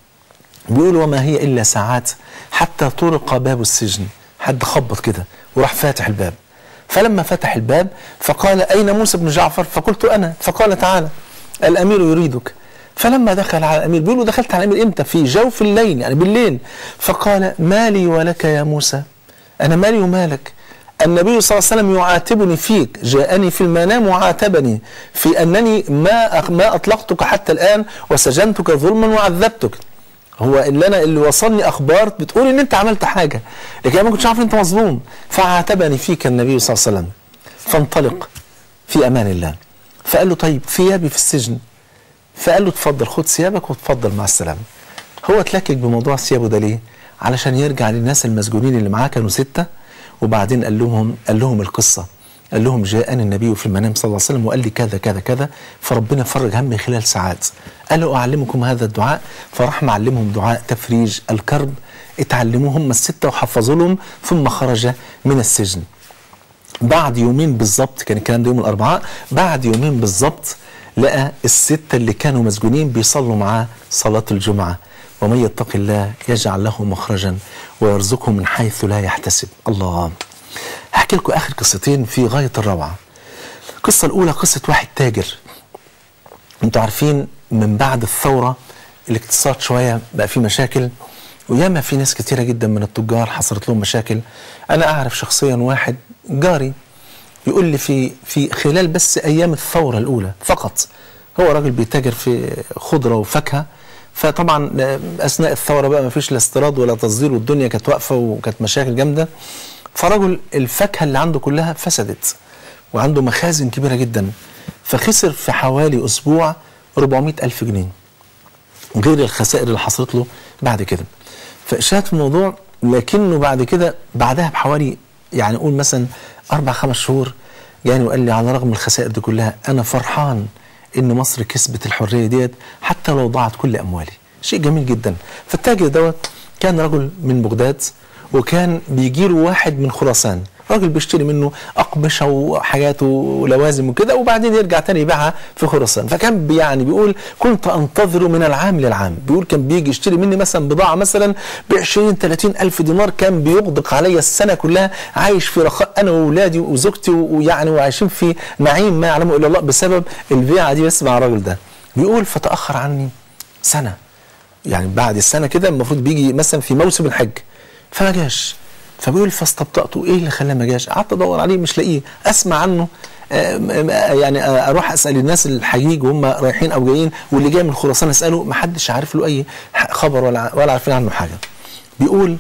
بيقول وما هي إلا ساعات حتى طرق باب السجن حد خبط كده وراح فاتح الباب فلما فتح الباب فقال أين موسى بن جعفر فقلت أنا فقال تعالى الأمير يريدك فلما دخل على الأمير بيقول له دخلت على الأمير إمتى في جوف الليل يعني بالليل فقال مالي ولك يا موسى أنا مالي ومالك النبي صلى الله عليه وسلم يعاتبني فيك جاءني في المنام وعاتبني في أنني ما ما أطلقتك حتى الآن وسجنتك ظلما وعذبتك هو اللي انا اللي وصلني اخبار بتقول ان انت عملت حاجه لكن انا ما كنتش عارف ان انت مظلوم فعاتبني فيك النبي صلى الله عليه وسلم فانطلق في امان الله فقال له طيب ثيابي في السجن فقال له اتفضل خد ثيابك وتفضل مع السلامه هو اتلكك بموضوع ثيابه ده ليه علشان يرجع للناس المسجونين اللي معاه كانوا سته وبعدين قال لهم قال لهم القصه قال لهم جاءني النبي في المنام صلى الله عليه وسلم وقال لي كذا كذا كذا فربنا فرج همي خلال ساعات قالوا أعلمكم هذا الدعاء فراح معلمهم دعاء تفريج الكرب اتعلموه هم الستة وحفظوا لهم ثم خرج من السجن بعد يومين بالظبط كان الكلام ده يوم الأربعاء بعد يومين بالظبط لقى الستة اللي كانوا مسجونين بيصلوا معاه صلاة الجمعة ومن يتق الله يجعل له مخرجا ويرزقه من حيث لا يحتسب الله هحكي لكم اخر قصتين في غايه الروعه. القصه الاولى قصه واحد تاجر. انتوا عارفين من بعد الثوره الاقتصاد شويه بقى فيه مشاكل وياما في ناس كتيره جدا من التجار حصلت لهم مشاكل. انا اعرف شخصيا واحد جاري يقول لي في في خلال بس ايام الثوره الاولى فقط هو راجل بيتاجر في خضره وفاكهه فطبعا اثناء الثوره بقى ما فيش لا استيراد ولا تصدير والدنيا كانت واقفه وكانت مشاكل جامده فرجل الفاكهه اللي عنده كلها فسدت وعنده مخازن كبيره جدا فخسر في حوالي اسبوع 400 الف جنيه غير الخسائر اللي حصلت له بعد كده فشاهد في الموضوع لكنه بعد كده بعدها بحوالي يعني قول مثلا اربع خمس شهور جاني وقال لي على رغم الخسائر دي كلها انا فرحان ان مصر كسبت الحريه ديت حتى لو ضاعت كل اموالي شيء جميل جدا فالتاجر دوت كان رجل من بغداد وكان بيجي له واحد من خراسان راجل بيشتري منه اقمشه وحاجات ولوازم وكده وبعدين يرجع تاني يبيعها في خراسان فكان بي- يعني بيقول كنت انتظر من العام للعام بيقول كان بيجي يشتري مني مثلا بضاعه مثلا ب 20 30 الف دينار كان بيغدق عليا السنه كلها عايش في رخاء انا واولادي وزوجتي ويعني وعايشين في نعيم ما يعلمه الا الله بسبب البيعه دي بس مع الراجل ده بيقول فتاخر عني سنه يعني بعد السنه كده المفروض بيجي مثلا في موسم الحج فما جاش فبيقول فاستبطأته ايه اللي خلاه ما جاش قعدت ادور عليه مش لاقيه اسمع عنه آه، م- م- يعني آه، اروح اسال الناس الحجيج وهم رايحين او جايين واللي جاي من خراسان اساله ما حدش عارف له اي ح- خبر ولا ولا عارفين عنه حاجه بيقول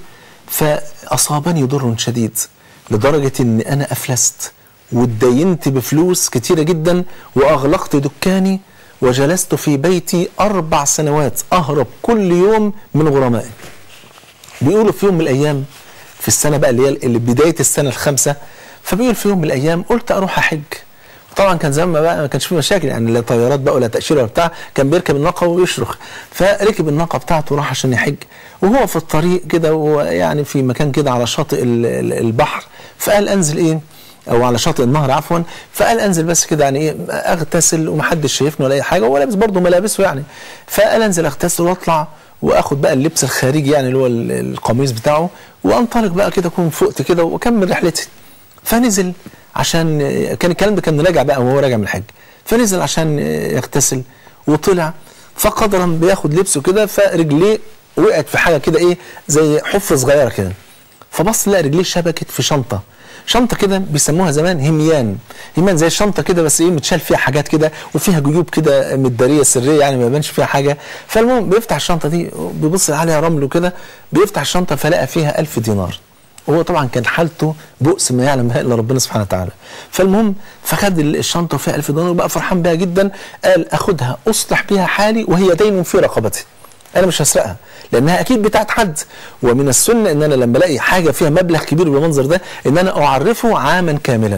فاصابني ضر شديد لدرجه ان انا افلست واتدينت بفلوس كتيره جدا واغلقت دكاني وجلست في بيتي اربع سنوات اهرب كل يوم من غرمائي بيقولوا في يوم من الايام في السنه بقى اللي هي اللي بدايه السنه الخامسه فبيقول في يوم من الايام قلت اروح احج طبعا كان زمان ما بقى ما كانش في مشاكل يعني لا طيارات بقى ولا تاشيره ولا بتاع كان بيركب الناقه ويشرخ فركب الناقه بتاعته وراح عشان يحج وهو في الطريق كده ويعني في مكان كده على شاطئ ال- ال- البحر فقال انزل ايه او على شاطئ النهر عفوا فقال انزل بس كده يعني ايه اغتسل ومحدش شايفني ولا اي حاجه وهو لابس برضه ملابسه يعني فقال انزل اغتسل واطلع واخد بقى اللبس الخارجي يعني اللي هو ال- القميص بتاعه وانطلق بقى كده اكون فقت كده واكمل رحلتي فنزل عشان كان الكلام ده كان راجع بقى وهو راجع من الحج فنزل عشان يغتسل وطلع فقدرا بياخد لبسه كده فرجليه وقعت في حاجه كده ايه زي حفره صغيره كده فبص لقى رجليه شبكت في شنطه شنطه كده بيسموها زمان هميان هميان زي الشنطه كده بس ايه متشال فيها حاجات كده وفيها جيوب كده متداريه سريه يعني ما يبانش فيها حاجه فالمهم بيفتح الشنطه دي بيبص عليها رمل وكده بيفتح الشنطه فلقى فيها ألف دينار وهو طبعا كان حالته بؤس ما يعلم بها الا ربنا سبحانه وتعالى فالمهم فخد الشنطه وفيها ألف دينار وبقى فرحان بها جدا قال اخدها اصلح بها حالي وهي دين في رقبتي انا مش هسرقها لانها اكيد بتاعت حد ومن السنه ان انا لما الاقي حاجه فيها مبلغ كبير بالمنظر ده ان انا اعرفه عاما كاملا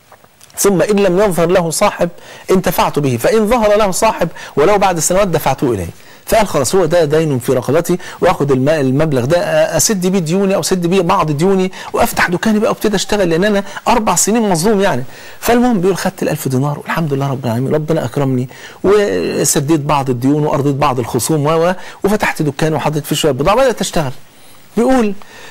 ثم ان لم يظهر له صاحب انتفعت به فان ظهر له صاحب ولو بعد سنوات دفعته اليه فقال خلاص هو ده دين في رقبتي واخد الم- المبلغ ده اسد بيه ديوني او اسد بيه بعض ديوني وافتح دكاني بقى وابتدي اشتغل لان انا اربع سنين مظلوم يعني فالمهم بيقول خدت ال1000 دينار والحمد لله رب العالمين ربنا اكرمني وسديت بعض الديون وارضيت بعض الخصوم و و- وفتحت دكان وحطيت فيه شويه بضاعه بدات اشتغل بيقول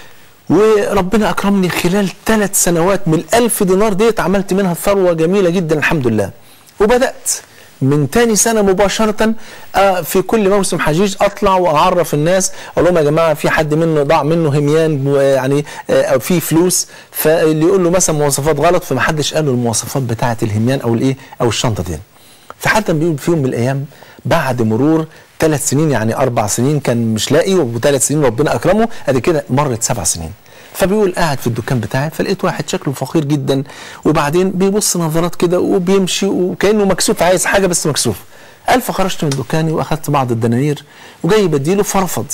وربنا اكرمني خلال ثلاث سنوات من الألف دينار ديت عملت منها ثروه جميله جدا الحمد لله وبدات من تاني سنه مباشره آه، في كل موسم حجيج اطلع واعرف الناس اقول لهم يا جماعه في حد منه ضاع منه هميان يعني آه، او في فلوس فاللي يقول له مثلا مواصفات غلط فمحدش قال له المواصفات بتاعه الهميان او الايه او الشنطه دي فحتى بيقول في يوم من الايام بعد مرور ثلاث سنين يعني اربع سنين كان مش لاقي وثلاث سنين ربنا اكرمه ادي كده مرت سبع سنين فبيقول قاعد في الدكان بتاعي فلقيت واحد شكله فقير جدا وبعدين بيبص نظرات كده وبيمشي وكانه مكسوف عايز حاجه بس مكسوف قال فخرجت من دكاني واخدت بعض الدنانير وجاي بديله فرفض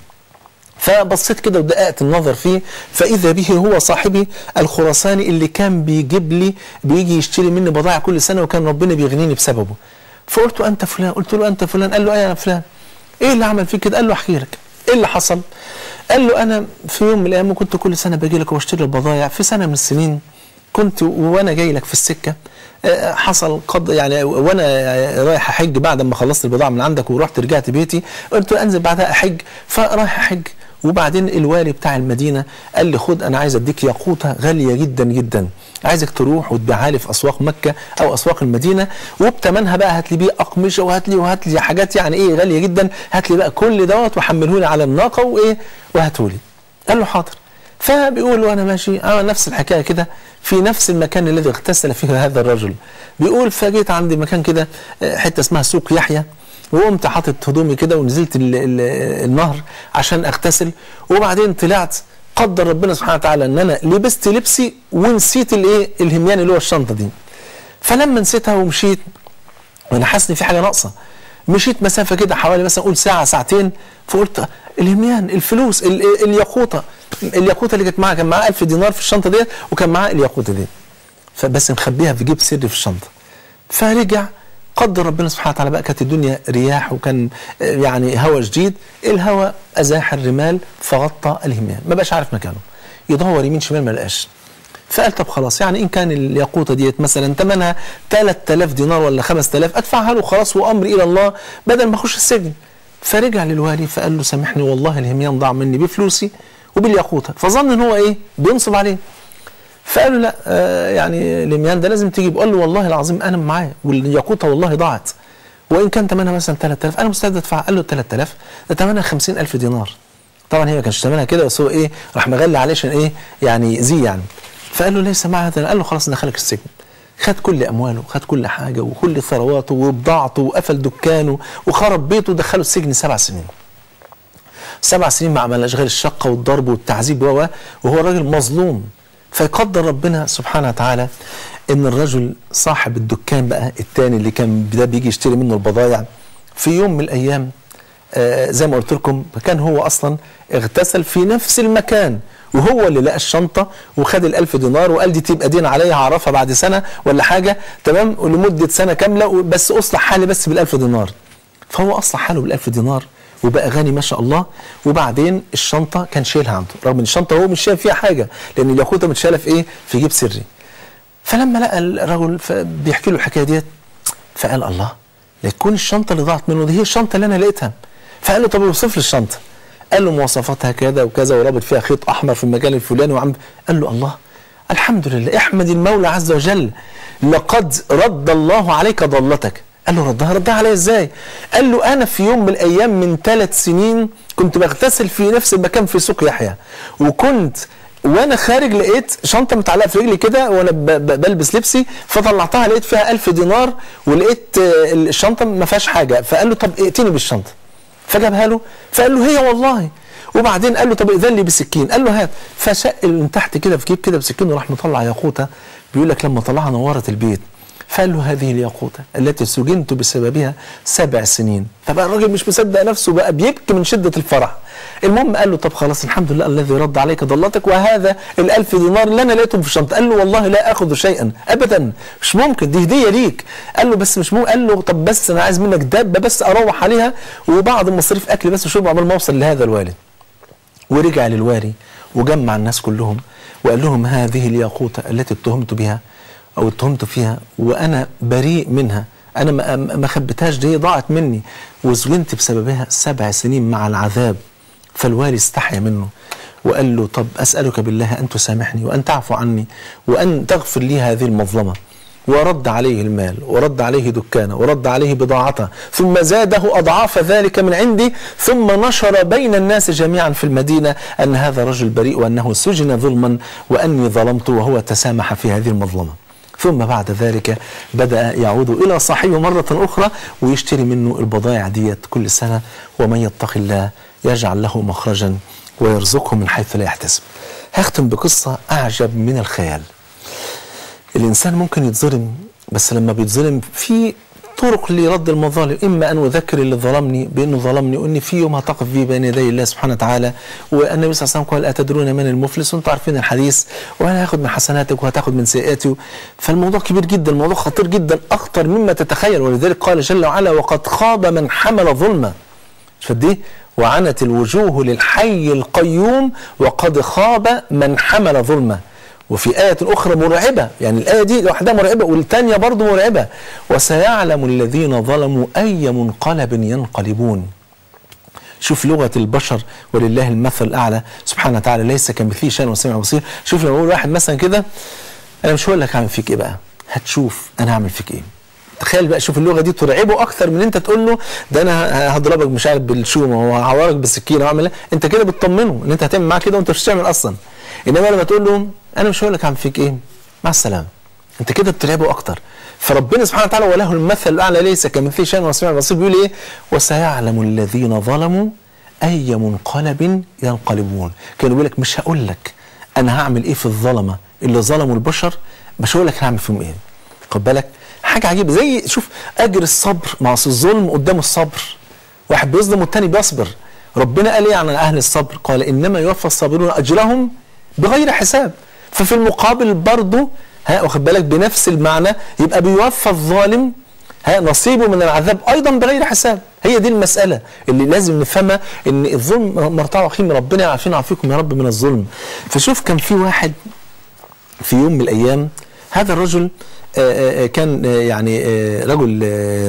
فبصيت كده ودققت النظر فيه فاذا به هو صاحبي الخراساني اللي كان بيجيب لي بيجي يشتري مني بضائع كل سنه وكان ربنا بيغنيني بسببه فقلت له انت فلان قلت له انت فلان قال له ايه انا فلان ايه اللي عمل فيك كده قال له احكي لك ايه اللي حصل قال له انا في يوم من الايام كنت كل سنه باجي لك واشتري البضائع في سنه من السنين كنت وانا جاي لك في السكه آه، حصل قد يعني وانا رايح احج بعد ما خلصت البضاعه من عندك ورحت رجعت بيتي قلت له انزل بعدها احج فرايح احج وبعدين الوالي بتاع المدينه قال لي خد انا عايز اديك ياقوته غاليه جدا جدا عايزك تروح وتبيعها لي في اسواق مكه او اسواق المدينه وبتمنها بقى هات لي بيه اقمشه وهات لي وهات لي حاجات يعني ايه غاليه جدا هات لي بقى كل دوت وحمله لي على الناقه وايه وهاته لي قال له حاضر فبيقول وانا ماشي عمل نفس الحكايه كده في نفس المكان الذي اغتسل فيه هذا الرجل بيقول فجيت عند مكان كده آه، حته اسمها سوق يحيى وقمت حاطط هدومي كده ونزلت ال ال النهر عشان اغتسل وبعدين طلعت قدر ربنا سبحانه وتعالى ان انا لبست لبسي ونسيت الايه الهميان اللي هو الشنطه دي فلما نسيتها ومشيت وانا حاسس ان في حاجه ناقصه مشيت مسافه كده حوالي مثلا قول ساعه ساعتين فقلت الهميان الفلوس ال- ال- الياقوته الياقوته اللي كانت معاه كان معاه 1000 دينار في الشنطه ديت وكان معاه الياقوته دي فبس مخبيها في جيب سري في الشنطه فرجع قدر ربنا سبحانه وتعالى بقى كانت الدنيا رياح وكان آه، يعني هواء شديد الهواء ازاح الرمال فغطى الهميان ما بقاش عارف مكانه يدور يمين شمال ما لقاش فقال طب خلاص يعني ان كان الياقوته ديت مثلا ثمنها 3000 دينار ولا 5000 ادفعها له خلاص وامري الى الله بدل ما اخش السجن فرجع للوالي فقال له سامحني والله الهميان ضاع مني بفلوسي وبالياقوته فظن ان هو ايه بينصب عليه فقال له لا آه يعني الهميان ده لازم تجيب قال له والله العظيم انا معايا والياقوته والله ضاعت وان كان ثمنها مثلا 3000 انا مستعد ادفع قال له 3000 ده ثمنها 50000 دينار طبعا هي ما كانش ثمنها كده بس هو ايه راح مغلي عليه عشان ايه يعني يأذيه يعني فقال له ليس معي هذا قال له خلاص ندخلك السجن خد كل امواله خد كل حاجه وكل ثرواته وبضاعته وقفل دكانه وخرب بيته ودخله السجن سبع سنين سبع سنين ما عملناش غير الشقه والضرب والتعذيب و وهو راجل مظلوم فيقدر ربنا سبحانه وتعالى ان الرجل صاحب الدكان بقى التاني اللي كان ده بيجي يشتري منه البضائع في يوم من الايام آه زي ما قلت لكم كان هو اصلا اغتسل في نفس المكان وهو اللي لقى الشنطه وخد الألف دينار وقال دي تبقى دين عليا هعرفها بعد سنه ولا حاجه تمام ولمده سنه كامله بس اصلح حالي بس بالألف دينار فهو اصلح حاله بالألف دينار وبقى غني ما شاء الله وبعدين الشنطه كان شايلها عنده رغم ان الشنطه هو مش شايل فيها حاجه لان الياقوته متشاله في ايه؟ في جيب سري فلما لقى الرجل بيحكي له الحكايه ديت فقال الله لا تكون الشنطه اللي ضاعت منه دي هي الشنطه اللي انا لقيتها فقال له طب اوصف لي الشنطه قال له مواصفاتها كذا وكذا ورابط فيها خيط احمر في المكان الفلاني وعم قال له الله الحمد لله احمد المولى عز وجل لقد رد الله عليك ضلتك قال له ردها ردها عليا ازاي قال له انا في يوم من الايام من ثلاث سنين كنت بغتسل في نفس المكان في سوق يحيى وكنت وانا خارج لقيت شنطه متعلقه في رجلي كده وانا بلبس لبسي فطلعتها لقيت فيها ألف دينار ولقيت الشنطه ما فيهاش حاجه فقال له طب ائتني بالشنطه فجابها له فقال له هي والله وبعدين قال له طب ائذن لي بسكين قال له هات فشق من تحت كده في جيب كده بسكين وراح مطلع ياقوته بيقول لك لما طلعها نورت البيت فقال له هذه الياقوته التي سجنت بسببها سبع سنين فبقى الراجل مش مصدق نفسه بقى بيبكي من شده الفرح المهم قال له طب خلاص الحمد لله الذي رد عليك ضلتك وهذا الألف دينار اللي انا لقيتهم في الشنطه قال له والله لا اخذ شيئا ابدا مش ممكن دي هديه ليك قال له بس مش ممكن قال له طب بس انا عايز منك دابه بس اروح عليها وبعض مصاريف اكل بس وشرب عمال ما اوصل لهذا الوالد ورجع للوالي وجمع الناس كلهم وقال لهم هذه الياقوته التي اتهمت بها او اتهمت فيها وانا بريء منها انا ما ما خبيتهاش دي ضاعت مني وسجنت بسببها سبع سنين مع العذاب فالوالي استحيا منه وقال له طب اسالك بالله ان تسامحني وان تعفو عني وان تغفر لي هذه المظلمه ورد عليه المال ورد عليه دكانه ورد عليه بضاعته ثم زاده أضعاف ذلك من عندي ثم نشر بين الناس جميعا في المدينة أن هذا رجل بريء وأنه سجن ظلما وأني ظلمت وهو تسامح في هذه المظلمة ثم بعد ذلك بدأ يعود إلى صاحبه مرة أخرى ويشتري منه البضائع ديت كل سنة ومن يتق الله يجعل له مخرجا ويرزقه من حيث لا يحتسب هختم بقصة أعجب من الخيال الإنسان ممكن يتظلم بس لما بيتظلم في طرق لرد المظالم إما أن أذكر اللي ظلمني بأنه ظلمني وأني في يوم هتقف فيه بين يدي الله سبحانه وتعالى والنبي صلى الله عليه وسلم قال أتدرون من المفلس وأنتم عارفين الحديث وأنا هاخد من حسناتك وهتاخد من سيئاتي فالموضوع كبير جدا الموضوع خطير جدا أخطر مما تتخيل ولذلك قال جل وعلا وقد خاب من حمل ظلما شوف دي وعنت الوجوه للحي القيوم وقد خاب من حمل ظلما وفي آية أخرى مرعبة يعني الآية دي لوحدها مرعبة والثانية برضه مرعبة وسيعلم الذين ظلموا أي منقلب ينقلبون شوف لغة البشر ولله المثل الأعلى سبحانه وتعالى ليس كمثله شيء وسميع بصير شوف لما يقول واحد مثلا كده أنا مش هقول لك هعمل فيك إيه بقى هتشوف أنا هعمل فيك إيه تخيل بقى شوف اللغه دي ترعبه اكثر من انت تقول له ده انا هضربك مش عارف بالشومه وهعورك بالسكينه واعمل انت كده بتطمنه ان انت هتعمل معاه كده وانت مش هتعمل اصلا انما لما تقول له انا مش هقول لك هعمل فيك ايه مع السلامه انت كده بترعبه اكتر فربنا سبحانه وتعالى وله المثل الاعلى ليس كمثله شيء وسميع البصير بيقول ايه وسيعلم الذين ظلموا اي منقلب ينقلبون كان بيقول لك مش هقول لك انا هعمل ايه في الظلمه اللي ظلموا البشر مش هقول لك هعمل فيهم ايه خد بالك حاجه عجيبه زي شوف اجر الصبر مع الظلم قدام الصبر واحد بيظلم والتاني بيصبر ربنا قال ايه عن اهل الصبر قال انما يوفى الصابرون اجرهم بغير حساب ففي المقابل برضه ها واخد بالك بنفس المعنى يبقى بيوفى الظالم ها نصيبه من العذاب ايضا بغير حساب هي دي المساله اللي لازم نفهمها ان الظلم مرتع وخيم ربنا يعافينا ويعافيكم يا رب من الظلم فشوف كان في واحد في يوم من الايام هذا الرجل آآ آآ كان يعني رجل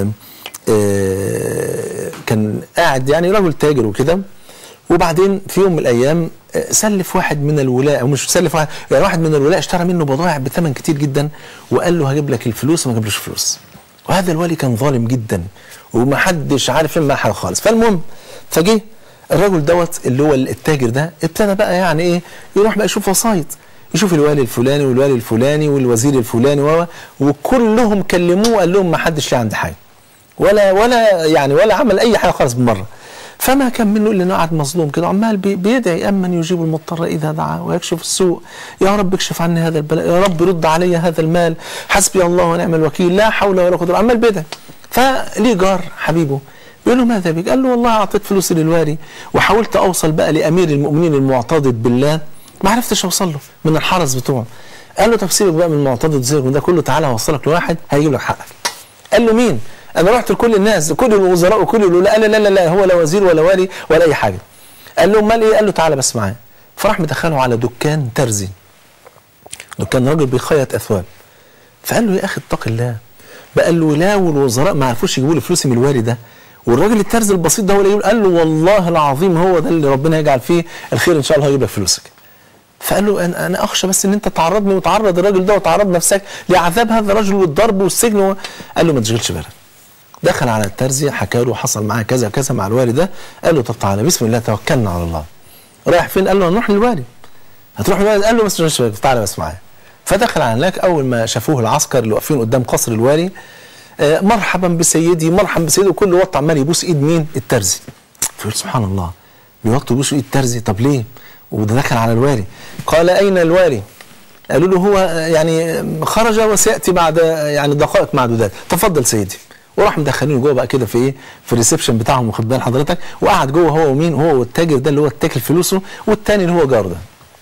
كان قاعد يعني رجل تاجر وكده وبعدين في يوم من الايام سلف واحد من الولاء او مش سلف واحد يعني واحد من الولاء اشترى منه بضائع بثمن كتير جدا وقال له هجيب لك الفلوس وما جابلوش فلوس وهذا الولي كان ظالم جدا ومحدش عارف يعمل معاه حاجه خالص فالمهم فجه الرجل دوت اللي هو التاجر ده ابتدى بقى يعني ايه يروح بقى يشوف وسايط يشوف الوالي الفلاني والوالي الفلاني والوزير الفلاني و وكلهم كلموه قال لهم ما حدش ليه عندي حاجه ولا ولا يعني ولا عمل اي حاجه خالص بالمره فما كان منه الا انه قاعد مظلوم كده عمال بي- بيدعي امن يجيب المضطر اذا دعا ويكشف السوء يا رب اكشف عني هذا البلاء يا رب رد علي هذا المال حسبي الله ونعم الوكيل لا حول ولا قوه عمال بيدعي فليه جار حبيبه بيقول له ماذا بك؟ قال له والله اعطيت فلوسي للوالي وحاولت اوصل بقى لامير المؤمنين المعتضد بالله ما عرفتش اوصل له من الحرس بتوعه قال له طب سيبك بقى من المعتضد سيبك من ده كله تعالى اوصلك لواحد هيجيب لك حقك قال له مين؟ انا رحت لكل الناس كل الوزراء وكل الولاء قال لا لا لا, لا هو لا وزير ولا والي ولا اي حاجه قال له امال ايه؟ قال له تعالى بس معايا فراح مدخله على دكان ترزي دكان راجل بيخيط اثواب فقال له يا اخي اتق الله بقى له لا والوزراء ما عرفوش يجيبوا لي فلوسي من الوالي ده والراجل الترزي البسيط ده هو اللي يقول قال له والله العظيم هو ده اللي ربنا يجعل فيه الخير ان شاء الله هيجيب لك فلوسك فقال له انا انا اخشى بس ان انت تعرضني وتعرض الراجل ده وتعرض نفسك لعذاب هذا الرجل والضرب والسجن و... قال له ما تشغلش بالك دخل على الترزي حكى له حصل معاه كذا كذا مع الوالي ده قال له طب تعالى بسم الله توكلنا على الله رايح فين قال له هنروح للوالي هتروح للوالي قال له بس تشغلش بالك تعالى بس معايا فدخل على هناك اول ما شافوه العسكر اللي واقفين قدام قصر الوالي آه، مرحبا بسيدي مرحبا بسيدي وكل وقت عمال يبوس ايد مين الترزي فيقول سبحان الله بيوطوا يبوسوا ايد الترزي طب ليه وده دخل على الوالي قال اين الوالي قالوا له هو آه، يعني آه، خرج وسياتي بعد آه، يعني دقائق معدودات تفضل سيدي وراح مدخلينه جوه بقى كده في ايه في الريسبشن بتاعهم واخد بال حضرتك وقعد جوه هو ومين هو والتاجر ده اللي هو اتاكل فلوسه والتاني اللي هو جاره ده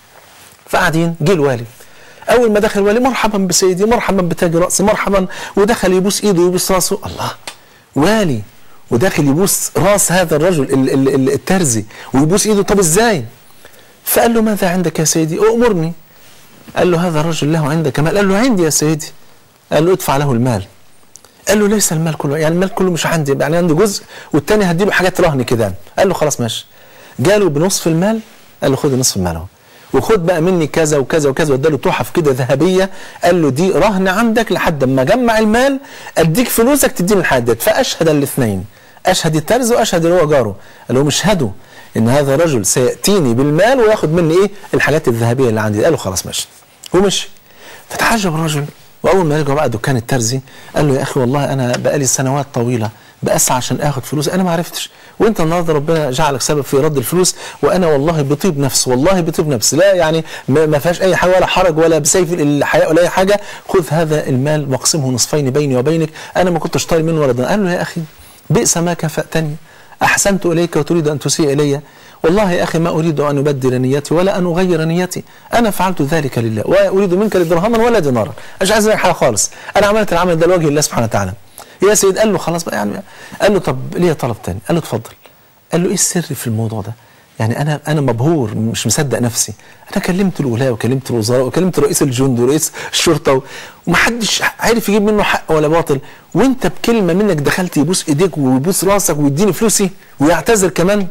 فقاعدين جه الوالي اول ما دخل الوالي مرحبا بسيدي مرحبا بتاج راسي مرحبا ودخل يبوس ايده ويبوس راسه الله والي وداخل يبوس راس هذا الرجل ال- ال- ال- الترزي ويبوس ايده طب ازاي فقال له ماذا عندك يا سيدي أؤمرني قال له هذا الرجل له عندك مال قال له عندي يا سيدي قال له ادفع له المال قال له ليس المال كله يعني المال كله مش عندي يعني عندي جزء والتاني هديله حاجات رهن كده قال له خلاص ماشي جاله بنصف المال قال له خد نصف المال اهو وخد بقى مني كذا وكذا وكذا واداله تحف كده ذهبيه قال له دي رهن عندك لحد اما اجمع المال اديك فلوسك تديني الحداد فاشهد الاثنين اشهد الترز واشهد اللي هو جاره قال لهم اشهدوا ان هذا الرجل سياتيني بالمال وياخد مني ايه الحاجات الذهبيه اللي عندي قال له خلاص ماشي ومشي فتعجب الرجل واول ما رجع بقى دكان الترزي قال له يا اخي والله انا بقالي سنوات طويله باسعى عشان اخد فلوس انا ما عرفتش وانت النهارده ربنا جعلك سبب في رد الفلوس وانا والله بطيب نفس والله بطيب نفس لا يعني ما ما فيهاش اي حاجه ولا حرج ولا بسيف الحياء ولا اي حاجه خذ هذا المال واقسمه نصفين بيني وبينك انا ما كنتش طالب منه ولا دين قال له يا اخي بئس ما كفأتني احسنت اليك وتريد ان تسيء الي والله يا اخي ما اريد ان ابدل نيتي ولا ان اغير نيتي انا فعلت ذلك لله ولا اريد منك درهما ولا دينارا مش عايز منك حاجه خالص انا عملت العمل ده لوجه الله سبحانه وتعالى يا سيد قال له خلاص بقى يعني قال له طب ليه طلب تاني قال له اتفضل قال له ايه السر في الموضوع ده يعني انا انا مبهور مش مصدق نفسي انا كلمت الولاة وكلمت الوزراء وكلمت رئيس الجند ورئيس الشرطه و- ومحدش عارف يجيب منه حق ولا باطل وانت بكلمه منك دخلت يبوس ايديك ويبوس راسك ويديني فلوسي ويعتذر كمان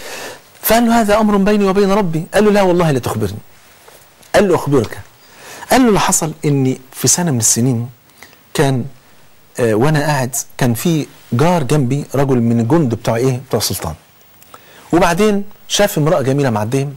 فقال له هذا امر بيني وبين ربي قال له لا والله لا تخبرني قال له اخبرك قال له اللي حصل اني في سنه من السنين كان آه وانا قاعد كان في جار جنبي رجل من الجند بتوع ايه بتوع السلطان وبعدين شاف امراه جميله معديه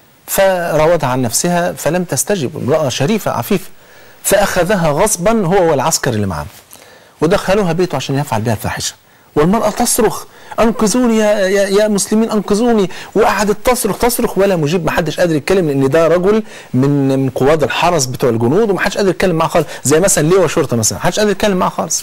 فراودها عن نفسها فلم تستجب امراه شريفه عفيفه فاخذها غصبا هو والعسكر اللي معاه ودخلوها بيته عشان يفعل بها الفاحشه والمراه تصرخ انقذوني يا, يا, يا مسلمين انقذوني وقعدت تصرخ تصرخ ولا مجيب ما حدش قادر يتكلم لان ده رجل من من قواد الحرس بتوع الجنود وما حدش قادر يتكلم معاه خالص زي مثلا لواء شرطه مثلا ما حدش قادر يتكلم معاه خالص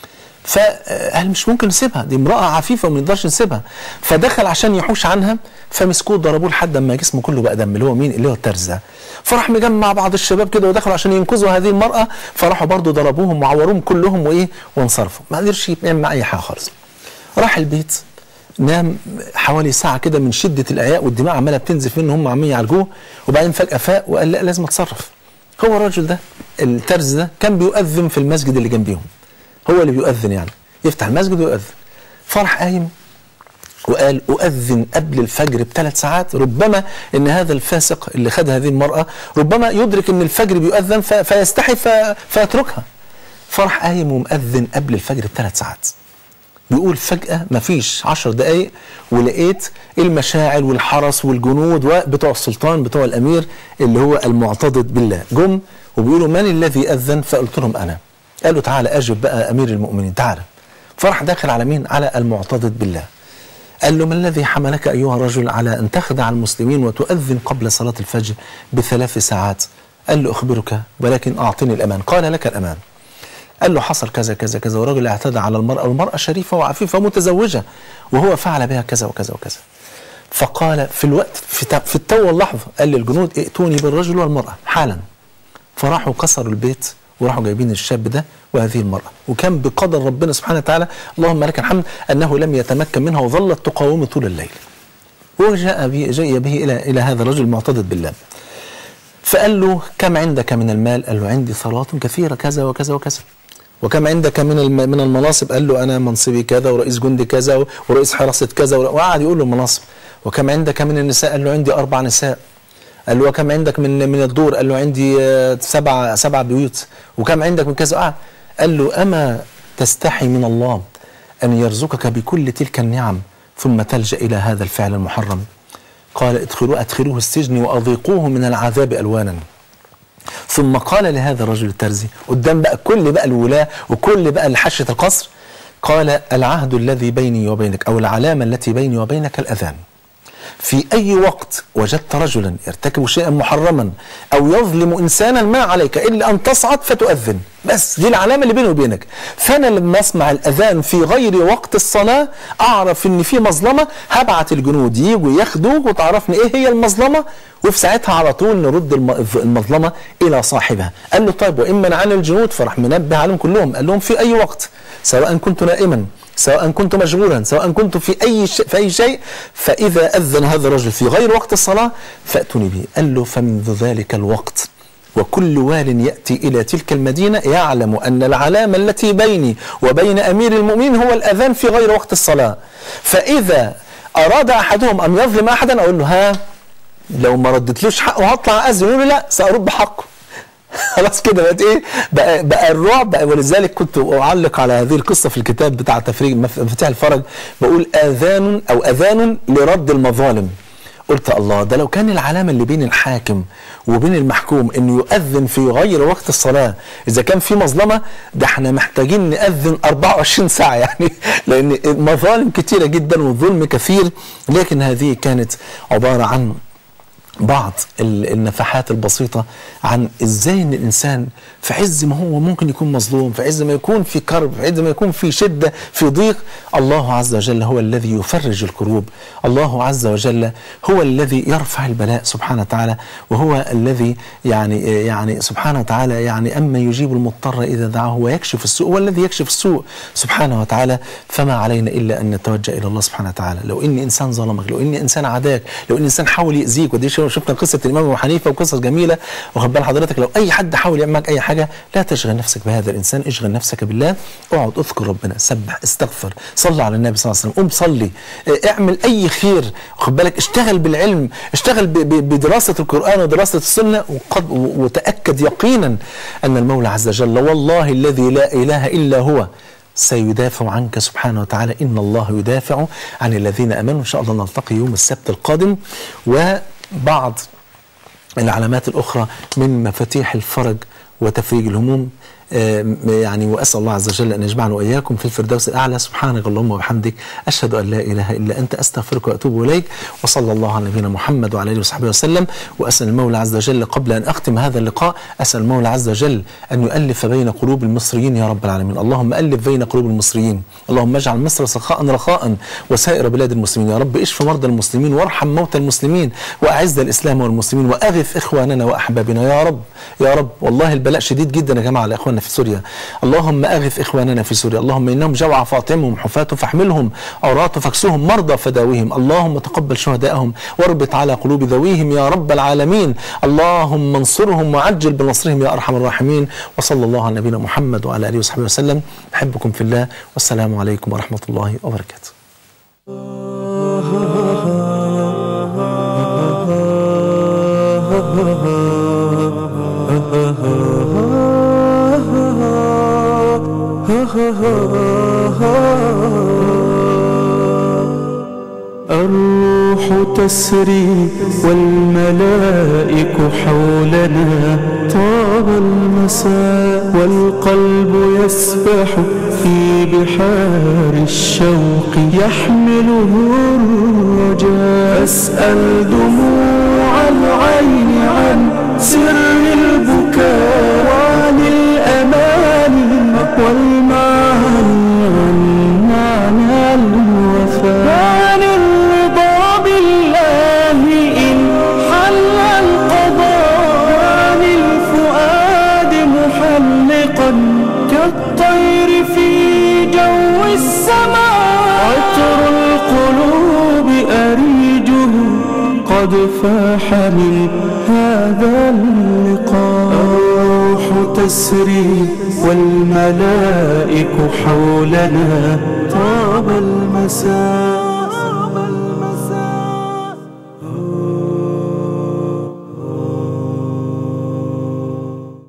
فقال مش ممكن نسيبها دي امرأة عفيفة وما نقدرش نسيبها فدخل عشان يحوش عنها فمسكوه ضربوه لحد ما جسمه كله بقى دم اللي هو مين اللي هو الترز ده فراح مجمع بعض الشباب كده ودخلوا عشان ينقذوا هذه المرأة فراحوا برضه ضربوهم وعوروهم كلهم وايه وانصرفوا ما قدرش يعمل مع اي حاجة خالص راح البيت نام حوالي ساعة كده من شدة الإعياء والدماء عمالة بتنزف منه هم عمالين يعالجوه وبعدين فجأة فاق وقال لا لازم أتصرف هو الراجل ده الترز ده كان بيؤذن في المسجد اللي جنبيهم هو اللي بيؤذن يعني يفتح المسجد ويؤذن فراح قايم وقال أؤذن قبل الفجر بثلاث ساعات ربما إن هذا الفاسق اللي خد هذه المرأة ربما يدرك إن الفجر بيؤذن ف- فيستحي ف- فيتركها فراح قايم ومؤذن قبل الفجر بثلاث ساعات بيقول فجأة مفيش عشر دقايق ولقيت المشاعل والحرس والجنود وبتوع السلطان بتوع الأمير اللي هو المعتضد بالله جم وبيقولوا من الذي أذن فقلت لهم أنا قالوا تعالى أجب بقى أمير المؤمنين تعالى فراح داخل على مين على المعتضد بالله قال له ما الذي حملك أيها الرجل على أن تخدع المسلمين وتؤذن قبل صلاة الفجر بثلاث ساعات قال له أخبرك ولكن أعطني الأمان قال لك الأمان قال له حصل كذا كذا كذا ورجل اعتدى على المرأة والمرأة شريفة وعفيفة متزوجة وهو فعل بها كذا وكذا وكذا فقال في الوقت في, ت- في التو اللحظة قال للجنود ائتوني بالرجل والمرأة حالا فراحوا كسروا البيت وراحوا جايبين الشاب ده وهذه المرأة وكان بقدر ربنا سبحانه وتعالى اللهم لك الحمد أنه لم يتمكن منها وظلت تقاومه طول الليل وجاء به جاء به إلى إلى هذا الرجل المعتضد بالله فقال له كم عندك من المال قال له عندي ثروات كثيرة كذا وكذا وكذا وكم عندك من الم- من المناصب قال له انا منصبي كذا ورئيس جندي كذا ورئيس حراسه كذا ور- وقعد يقول له المناصب وكم عندك من النساء قال له عندي اربع نساء قال له وكم عندك من من الدور قال له عندي آه، سبع سبع بيوت وكم عندك من كذا قعد قال له اما تستحي من الله ان يرزقك بكل تلك النعم ثم تلجا الى هذا الفعل المحرم قال ادخلوا ادخلوه السجن واذيقوه من العذاب الوانا ثم قال لهذا الرجل الترزي قدام بقى كل بقى الولاة وكل بقى اللي حشة القصر قال العهد الذي بيني وبينك أو العلامة التي بيني وبينك الأذان في أي وقت وجدت رجلا يرتكب شيئا محرما أو يظلم إنسانا ما عليك إلا أن تصعد فتؤذن بس دي العلامة اللي بيني وبينك فأنا لما أسمع الأذان في غير وقت الصلاة أعرف إن في مظلمة هبعت الجنود يجوا ياخدوه وتعرفني إيه هي المظلمة وفي ساعتها على طول نرد الم- المظلمة إلى صاحبها قال له طيب وإن منعنا الجنود فراح منبه عليهم كلهم قال لهم في أي وقت سواء كنت نائما سواء كنت مشغولا سواء كنت في اي شيء في اي شيء فاذا اذن هذا الرجل في غير وقت الصلاه فاتوني به قال له فمنذ ذلك الوقت وكل وال ياتي الى تلك المدينه يعلم ان العلامه التي بيني وبين امير المؤمنين هو الاذان في غير وقت الصلاه فاذا اراد احدهم ان يظلم احدا اقول له ها لو ما ردتلوش حقه هطلع اذن يقول له لا سارد حقه خلاص كده بقت ايه بقى, بقى الرعب بقى ولذلك كنت اعلق على هذه القصه في الكتاب بتاع تفريج مف- مفاتيح الفرج بقول اذان او اذان لرد المظالم قلت الله ده لو كان العلامه اللي بين الحاكم وبين المحكوم انه يؤذن في غير وقت الصلاه اذا كان في مظلمه ده احنا محتاجين ناذن 24 ساعه يعني لان مظالم كتيره جدا والظلم كثير لكن هذه كانت عباره عن بعض ال- النفحات البسيطة عن ازاي ان الانسان في عز ما هو ممكن يكون مظلوم في عز ما يكون في كرب في عز ما يكون في شدة في ضيق الله عز وجل هو الذي يفرج الكروب الله عز وجل هو الذي يرفع البلاء سبحانه وتعالى وهو الذي يعني يعني سبحانه وتعالى يعني اما يجيب المضطر اذا دعاه ويكشف السوء هو الذي يكشف السوء سبحانه وتعالى فما علينا الا ان نتوجه الى الله سبحانه وتعالى لو ان انسان ظلمك لو ان انسان عاداك لو ان انسان حاول ياذيك ودي شو- شفنا قصه الامام ابو حنيفه وقصص جميله واخد بال حضرتك لو اي حد حاول يعمل معك اي حاجه لا تشغل نفسك بهذا الانسان اشغل نفسك بالله اقعد اذكر ربنا سبح استغفر صلي على النبي صلى الله عليه وسلم قوم صلي اه، اعمل اي خير واخد بالك اشتغل بالعلم اشتغل ب- ب- بدراسه القران ودراسه السنه وقد و- وتاكد يقينا ان المولى عز وجل والله الذي لا اله الا هو سيدافع عنك سبحانه وتعالى إن الله يدافع عن الذين أمنوا إن شاء الله نلتقي يوم السبت القادم وبعض العلامات الأخرى من مفاتيح الفرج وتفريج الهموم آم، يعني واسال الله عز وجل ان يجمعنا واياكم في الفردوس الاعلى سبحانك اللهم وبحمدك اشهد ان لا اله الا انت استغفرك واتوب اليك وصلى الله على نبينا محمد وعلى اله وصحبه وسلم واسال المولى عز وجل قبل ان اختم هذا اللقاء اسال المولى عز وجل ان يؤلف بين قلوب المصريين يا رب العالمين اللهم الف بين قلوب المصريين اللهم اجعل مصر سخاء رخاء وسائر بلاد المسلمين يا رب اشف مرضى المسلمين وارحم موتى المسلمين واعز الاسلام والمسلمين واغث اخواننا واحبابنا يا رب يا رب والله البلاء شديد جدا يا جماعه على اخواننا في سوريا اللهم اغث اخواننا في سوريا اللهم انهم جوع فاطمهم حفاة فاحملهم عراة فاكسوهم مرضى فداويهم اللهم تقبل شهدائهم واربط على قلوب ذويهم يا رب العالمين اللهم انصرهم وعجل بنصرهم يا ارحم الراحمين وصلى الله على نبينا محمد وعلى اله وصحبه وسلم احبكم في الله والسلام عليكم ورحمه الله وبركاته ha ha ha الروح تسري والملائك حولنا طاب المساء والقلب يسبح في بحار الشوق يحمله الرجاء أسأل دموع العين عن سر البكاء وعن الأمان والمعاني عن معنى الوفاء وعن الرضا بالله إن حل القضاء وعن الفؤاد محلقا كالطير في جو السماء عطر القلوب أريجه قد فاح من هذا اللقاء الروح تسري والملائك حولنا طاب المساء